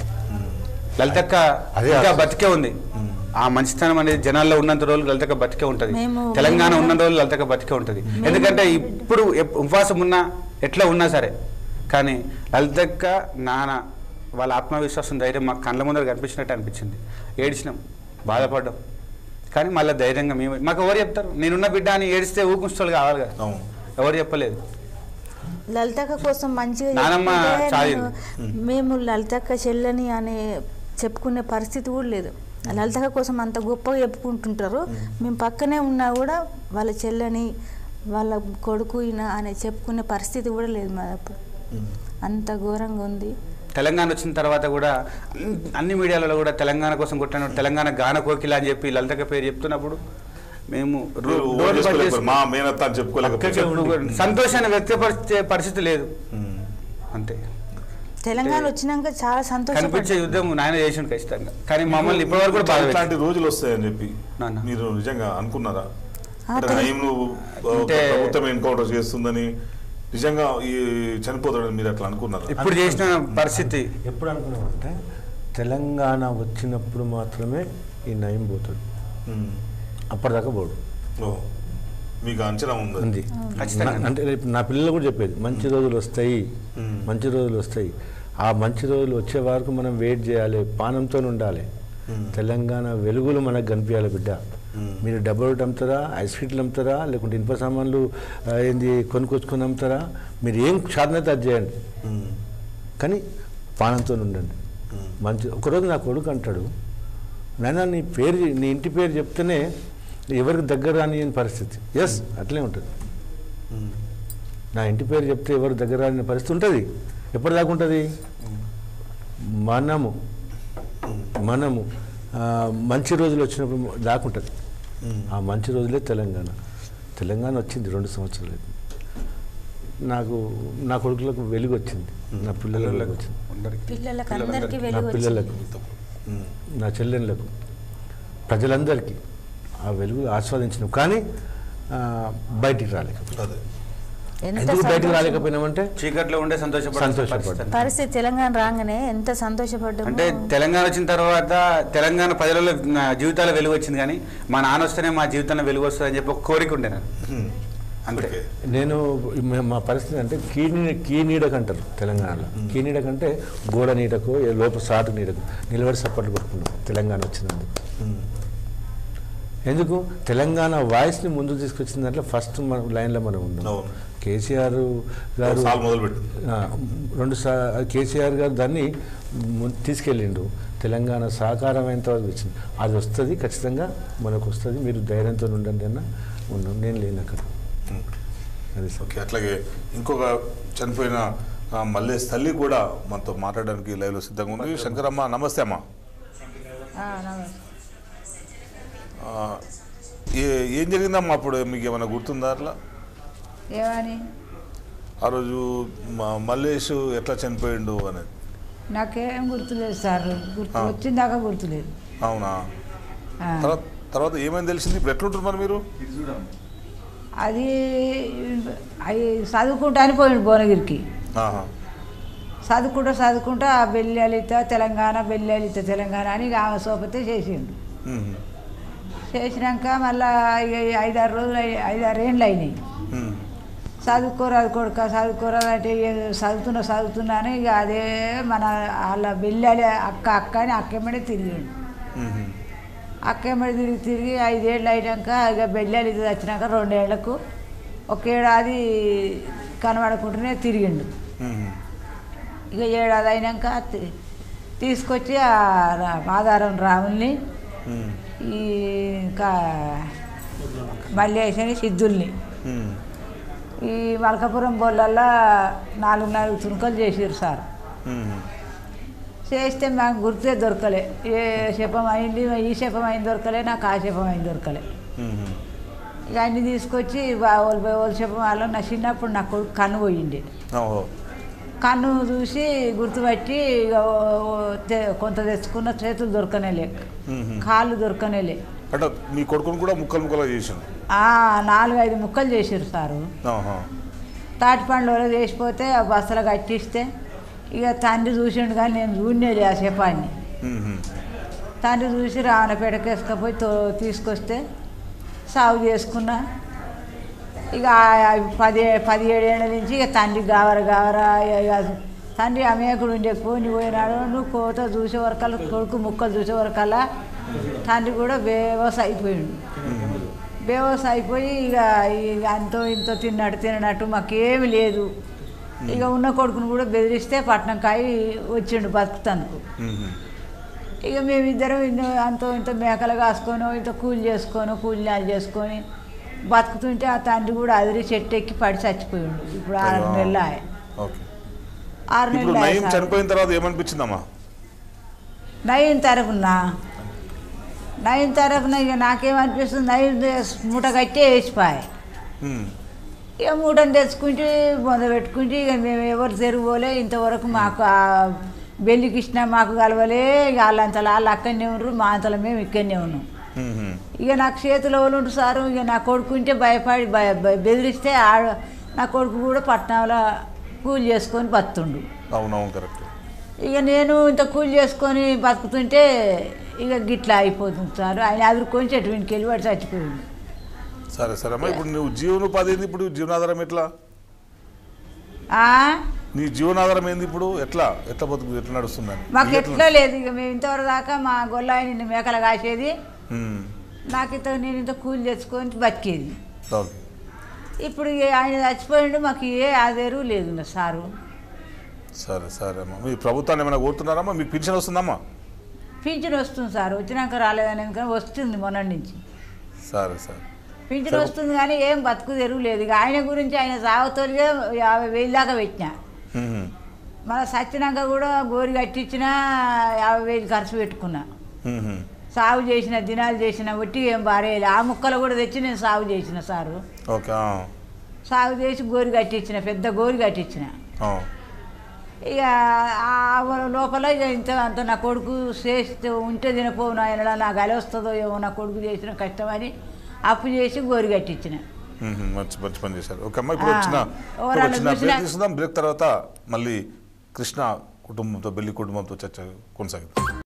లలితక్క అదే ఇంకా ఆశ. బతికే ఉంది ఆ మంచితనం అనేది జనాల్లో ఉన్నంత రోజులు లలితక్క బతికే ఉంటది మేము- తెలంగాణ మేము- ఉన్న రోజులు లలితక్క బతికే ఉంటది ఎందుకంటే ఇప్పుడు ఎప్- ఉపవాసం ఉన్నా ఎట్లా ఉన్నా సరే కానీ లలితక్క నాన్న వాళ్ళ ఆత్మవిశ్వాసం ధైర్యం మాకు కళ్ళ ముందర కనిపించినట్టు అనిపించింది ఏడిచినాం బాధపడ్డాం కానీ మళ్ళీ ధైర్యంగా మేము మాకు ఎవరు చెప్తారు నేనున్న బిడ్డ అని ఏడిస్తే ఊకుంచోళ్ళు కావాలి కదా అవును ఎవరు చెప్పలేదు లలితక్క కోసం మంచిగా నానమ్మ చెప్పుకుంటే చాలింది. నేను- మేము లలితక్క చెల్లని అనే చెప్పుకునే పరిస్థితి కూడా లేదు లలితక్క కోసం అంత గొప్పగా చెప్పుకుంటుంటారు మేము పక్కనే ఉన్నా కూడా వాళ్ళ చెల్లని వాళ్ళ కొడుకు ఈయన అనే చెప్పుకునే పరిస్థితి కూడా లేదు మాది అప్పుడు అంత ఘోరంగా ఉంది తెలంగాణ వచ్చిన తర్వాత కూడా అన్ని- అన్ని మీడియాలలో కూడా తెలంగాణ కోసం కొట్టాను తెలంగాణ గాన కోకిల అని చెప్పి లలితక్క పేరు చెప్తున్నప్పుడు మేము రో- మీరు డోర్లు ఓన్ చేసుకోలేకపోయారు. పట్టేసి- మా మేనత్త అని చెప్పుకోలేకపోయారు చెప్పుకో- సంతోషాన్ని వ్యక్తపరిచే పరిస్థితి లేదు ఉమ్. అంతే తెలంగాణ వచ్చినాక చాలా కనిపించే సంతోషపడ్డాం యుద్ధం నాయన చేసిండు ఖచ్చితంగా కానీ మమ్మల్ని ఇప్పటివరకు కూడా బాధ పెట్టింది. ఇట్లాంటి రోజులు వస్తాయని చెప్పి నాన్న. మీరు నిజంగా అనుకున్నారా ఆ, అంటే తెలు- నయం నువ్వు ఒక అంటే- ప్రభుత్వం ఎన్కౌంటర్ చేస్తుందని నిజంగా ఈ చనిపోతాడని మీరు అట్లా అనుకున్నారా ఇప్పుడు చేసిన పరిస్థితి ఎప్పుడు అనుకున్నామంటే తెలంగాణ వచ్చినప్పుడు మాత్రమే ఈ నయం పోతాడు ఉమ్. అప్పటిదాకా పోడు ఓ. మీకు అంచనా ఉంది ఉంది ఖచ్చితంగా. నా- అంటే రేపు నా పిల్లలు కూడా చెప్పేది మంచి రోజులు వస్తాయి మ్మ్. మంచి రోజులు వస్తాయి ఆ మంచి రోజులు వచ్చే వరకు మనం వెయిట్ చేయాలి పానంతో ఉండాలి మ్మ్. తెలంగాణ వెలుగులు మనకు కనిపించాలి బిడ్డ మ్మ్. మీరు డబ్బులు ఒకటి అమ్ముతారా ఐస్ క్రీట్లు అమ్ముతారా లేకుంటే ఇనుప సామాన్లు ఆ, ఏంది కొనుక్కొచ్చుకొని అమ్ముతారా మీరు ఏం సాధనత అది చేయండి ఉమ్. కానీ పానంతో ఉండండి మ్మ్. మంచి ఒకరోజు నా కొడుకు అంటాడు నాయన నీ పేరు నీ ఇంటి పేరు చెప్తేనే ఎవరికి దగ్గర రాని పరిస్థితి ఎస్ అట్లే ఉంటుంది ఉమ్. నా ఇంటి పేరు చెప్తే ఎవరు దగ్గర రాని పరిస్థితి ఉంటుంది ఎప్పటిదాకా ఉంటుంది మనము మనము ఆ, మంచి రోజులు వచ్చినప్పుడు దాకుంటుంది ఉమ్. ఆ మంచి రోజులే తెలంగాణ తెలంగాణ వచ్చింది రెండు సంవత్సరాలు అయింది. నాకు నా కొడుకులకు వెలుగు వచ్చింది నా పిల్లలకు వెలుగు వచ్చింది అందరికీ. పిల్లలకు అందరికీ నా వెలుగు వచ్చింది. పిల్లలకు ఉమ్. నా చెల్లెళ్ళకు ప్రజలందరికీ ఆ వెలుగు ఆస్వాదించినాం కానీ ఆ, బయటికి రాలేకపోయాం అదే ఎంత ఎందుకు బయటికి సంతోషం. రాలేకపోయినామంటే చీకట్లో ఉండే సంతోషపడాల్సిన సంతోషపడ్డా. పరిస్థితి. పరిస్థితి తెలంగాణ రాగానే ఎంత సంతోషపడ్డాము అంటే తెలంగాణ వచ్చిన తర్వాత తెలంగాణ ప్రజలలో నా జీవితాల వెలుగు వచ్చింది కానీ మా నాన్న వస్తేనే మా జీవితంలో వెలుగు వస్తుంది అని చెప్పి ఒక కోరిక ఉండే నాకు ఉమ్. అంతే ఓకే. నేను మే- మా పరిస్థితి అంటే కీ నీ- కీ నీడకు అంటారు తెలంగాణలో కీ నీడకంటే గోడ నీడకు ఏ లోపల సాటు నీడకు నిలబడి సపోర్ట్ కొట్టుకున్నాం తెలంగాణ వచ్చినందుకు ఉమ్. ఎందుకు తెలంగాణ వాయిస్ని ముందు తీసుకొచ్చిన దాంట్లో ఫస్ట్ మన లైన్లో మనం ఉన్నాం అవును. కేసీఆర్ గారు సాల్ మొదలుపెట్టు ఆ, రెండు సా కేసీఆర్ గారు దాన్ని ము- తీసుకెళ్ళిండు తెలంగాణ సహకారమైనంత వరకు వచ్చింది అది వస్తుంది ఖచ్చితంగా మనకు వస్తుంది మీరు ధైర్యంతో ఉండండి అన్న ఉన్నాం నేను లేను అక్కడ ఉమ్. అది సార్ ఓకే అట్లాగే ఇంకొక చనిపోయిన ఆ, మల్లేష్ తల్లి కూడా మనతో మాట్లాడడానికి లైవ్లో సిద్ధంగా ఉంది శంకరమ్మ నమస్తే అమ్మ ఆ, నమస్తే. ఆ, ఏ ఏం జరిగిందమ్మా అప్పుడు మీకు ఏమైనా గుర్తుందా అట్లా ఏమని ఆ రోజు మ- మల్లేష్ ఎట్లా చనిపోయిండు అనేది నాకేం గుర్తులేదు సార్ గుర్తు ఆ. వచ్చిందాకా గుర్తులేదు అవునా ఆ. తర్వాత తర్వాత ఏమైంది తెలిసింది ఇప్పుడు ఎట్లుంటారు మరి మీరు అది అవి చదువుకుంటాని పోయిండు భువనగిరికి ఆహా. చదువుకుంటా చదువుకుంటా ఆ బెల్లలిత తెలంగాణ బెల్లలిత తెలంగాణ అని ఇక ఆమె సోపతే చేసిండు ఉమ్. చేసినాక మళ్ళా ఇక ఈ ఐదారు రోజులు అయి- ఐదారు ఏండ్లు అయినాయి ఉమ్. చదువుకోరాదు కొడుక చదువుకోరాదు అంటే ఇక చదువుతున్నా చదువుతున్నా అని ఇక అదే మన వాళ్ళ బెల్లాలి అక్క అక్క అని అక్కెమ్మడే తిరిగిండు ఉమ్. అక్కెమ్మడి తిరిగి తిరిగి ఐదేళ్ళు అయినాక ఇక బెల్లాలి ఇది వచ్చినాక రెండేళ్లకు ఒక ఏడాది కనబడకుండానే తిరిగిండు ఉమ్. ఇక ఏడాది అయినాక తి- తీసుకొచ్చి ఆ రా- మాదారం రాముల్ని ఉమ్. ఈ ఇంకా మల్లేశని సిద్ధుల్ని ఉమ్. ఈ మలకాపురం బొల్లల్లో నాలుగు నాలుగు తుణుకలు చేసారు సార్ ఉమ్. చేస్తే మాకు గుర్తే దొరకలే ఏ శపం అయింది ఈ శపం అయింది దొరకలే నాకు ఆ శపం అయింది దొరకలే ఉమ్. ఇక అన్ని తీసుకొచ్చి వాళ్ళు వాళ్ళు శపం వాళ్ళు నా చిన్నప్పుడు నా కొడుకు కన్ను పోయిండే ఓహో కన్ను చూసి గుర్తుపట్టి ఇక ఓ- ఓ- తె- కొంత తెచ్చుకున్న చేతులు దొరకనేలే ఉమ్. కాళ్ళు దొరకనేలే అంటే మీ కొడుకుని కూడా ముక్కలు ముక్కలుగా చేసిండు ఆ, నాలుగు ఐదు ముక్కలు చేసారు సారు ఆహా. తాటి పండ్లు చేసిపోతే ఆ బస్సలు కట్టిస్తే ఇక తండ్రి చూసిండు కానీ నేను చూడలేదు ఆ శపాన్ని మ్మ్. తండ్రి చూసి రావణపేటకి వేసుకపోయి తో తీసుకొస్తే సాగు చేసుకున్నా ఇక ఆ పది పదిహేడు ఏళ్ళ నుంచి ఇక తండ్రి గావర గావర ఇక తండ్రి అమేకుడు ఉండే పోని పోయినాడు నువ్వు కోత చూసే వరకల్లా కొడుకు ముక్కలు చూసే వరకల్లా తండ్రి కూడా బేవస్ అయిపోయిండు బేవస్ అయిపోయి ఇక ఇక అంతో ఇంతో తిన్నట్టు తినట్టు మాకేమి లేదు ఇక ఉన్న కొడుకును కూడా బెదిరిస్తే పట్నం కాయి వచ్చిండు బతుకుతందుకు మ్మ్. ఇక మేమిద్దరం ఇన్ని- అంతో ఇంత మేకలు కాసుకొని ఇంత కూలి చేసుకొని కూలినాలు చేసుకొని బతుకుతుంటే ఆ తండ్రి కూడా అదిరి చెట్టు ఎక్కి పడి చచ్చిపోయిండు ఇప్పుడు ఆరు అయ్యో. నెలలు ఆయే. ఓకే ఆరు ఇప్పుడు నెలలు ఆయే నయం సార్. చనిపోయిన తర్వాత ఏమనిపించిందమ్మా నయం తరపున నయం తరపున ఇక నాకేమనిపిస్తుంది నయం మూట కట్టే వేసిపోయాయి మ్మ్. ఇక మూటను తెచ్చుకుంటే బొంద పెట్టుకుంటే ఇక మేము ఎవరు తెరువులే ఇంతవరకు మాకు ఆ బెల్లి కృష్ణ మాకు కలవలే ఇక వాళ్ళంతలా వాళ్ళు అక్కడనే ఉన్నారు మా అంతలో మేము ఇక్కడనే ఉన్నాం మ్మ్. ఇక నాకు చేతిలో వాళ్ళు ఉంటారు సారు ఇక నా కొడుకుంటే భయపడి భయ భయ- బెదిరిస్తే ఆడ నా కొడుకు కూడా పట్నంలో కూలి చేసుకొని బతుండు అవునవును కరెక్ట్ ఇక నేను ఇంత కూలి చేసుకొని బతుకుతుంటే ఇక గిట్లా అయిపోతుంది సార్ ఆయన అదురుకొని చెట్టు వెనక్కి వెళ్ళి వాడు చచ్చిపోయింది సరే సరే అమ్మా ఇప్పుడు నువ్వు జీవనోపాధి ఏంది ఇప్పుడు జీవనాధారం ఎట్లా ఆ? నీ జీవనాధారం ఏంది ఇప్పుడు ఎట్లా ఎట్లా బతుకు ఎట్లా నడుస్తుందని మాకు నీకు ఎట్లా లేదు ఇక మేము ఇంతవరకు దాకా మా గొల్లాయని మేకలు కాసేది మ్మ్. నాకు ఇంత నేను ఇంత కూలి తెచ్చుకొని బతికేది ఓకే ఇప్పుడు ఇక ఆయన చచ్చిపోయిండు మాకు ఏ ఆధారు లేదు నా సారు సరే సరే అమ్మా మీ ప్రభుత్వాన్ని ఏమైనా కోరుతున్నారమ్మా మీకు పెన్షన్ వస్తుందమ్మా పింఛన్ వస్తుంది సార్ వచ్చినాక రాలేదని ఎందుకంటే వస్తుంది మొన్న నుంచి సరే సరే పింఛన్ వస్తుంది కానీ ఏం బతుకు తెరువు లేదు ఇక ఆయన గురించి ఆయన సాగుతోలిగా యాభై వేలు దాకా పెట్టిన మ్మ్. మన సచ్చినాక కూడా గోరి కట్టించిన యాభై వేలు ఖర్చు పెట్టుకున్నా మ్మ్. సాగు చేసిన దినాలు చేసిన ఒట్టి ఏం బారేయాలి ఆ ముక్కలు కూడా తెచ్చి నేను సాగు చేసిన సారు ఓకే ఆ. సాగు చేసి గోరి కట్టించిన పెద్ద గోరి కట్టించిన ఆ. ఇక ఆ లోపల ఇక ఇంత అంత నా కొడుకు చేస్తే ఉంటే తినపోవు నాయన నాకు అలి వస్తుందో ఏమో నా కొడుకు చేసిన కష్టమని అప్పు చేసి గోరి కట్టించిన మ్మ్. మంచి మంచి పని చేశారు ఓకే అమ్మా ఇప్పుడు ఆ. వచ్చిన ఓ ఇప్పుడు రెండు వచ్చిన చూసినా- బ్రేక్ తీసుకుందాం బ్రేక్ తర్వాత మళ్ళీ కృష్ణ కుటుంబంతో బెల్లి కుటుంబంతో చర్చ కొనసాగిద్దాం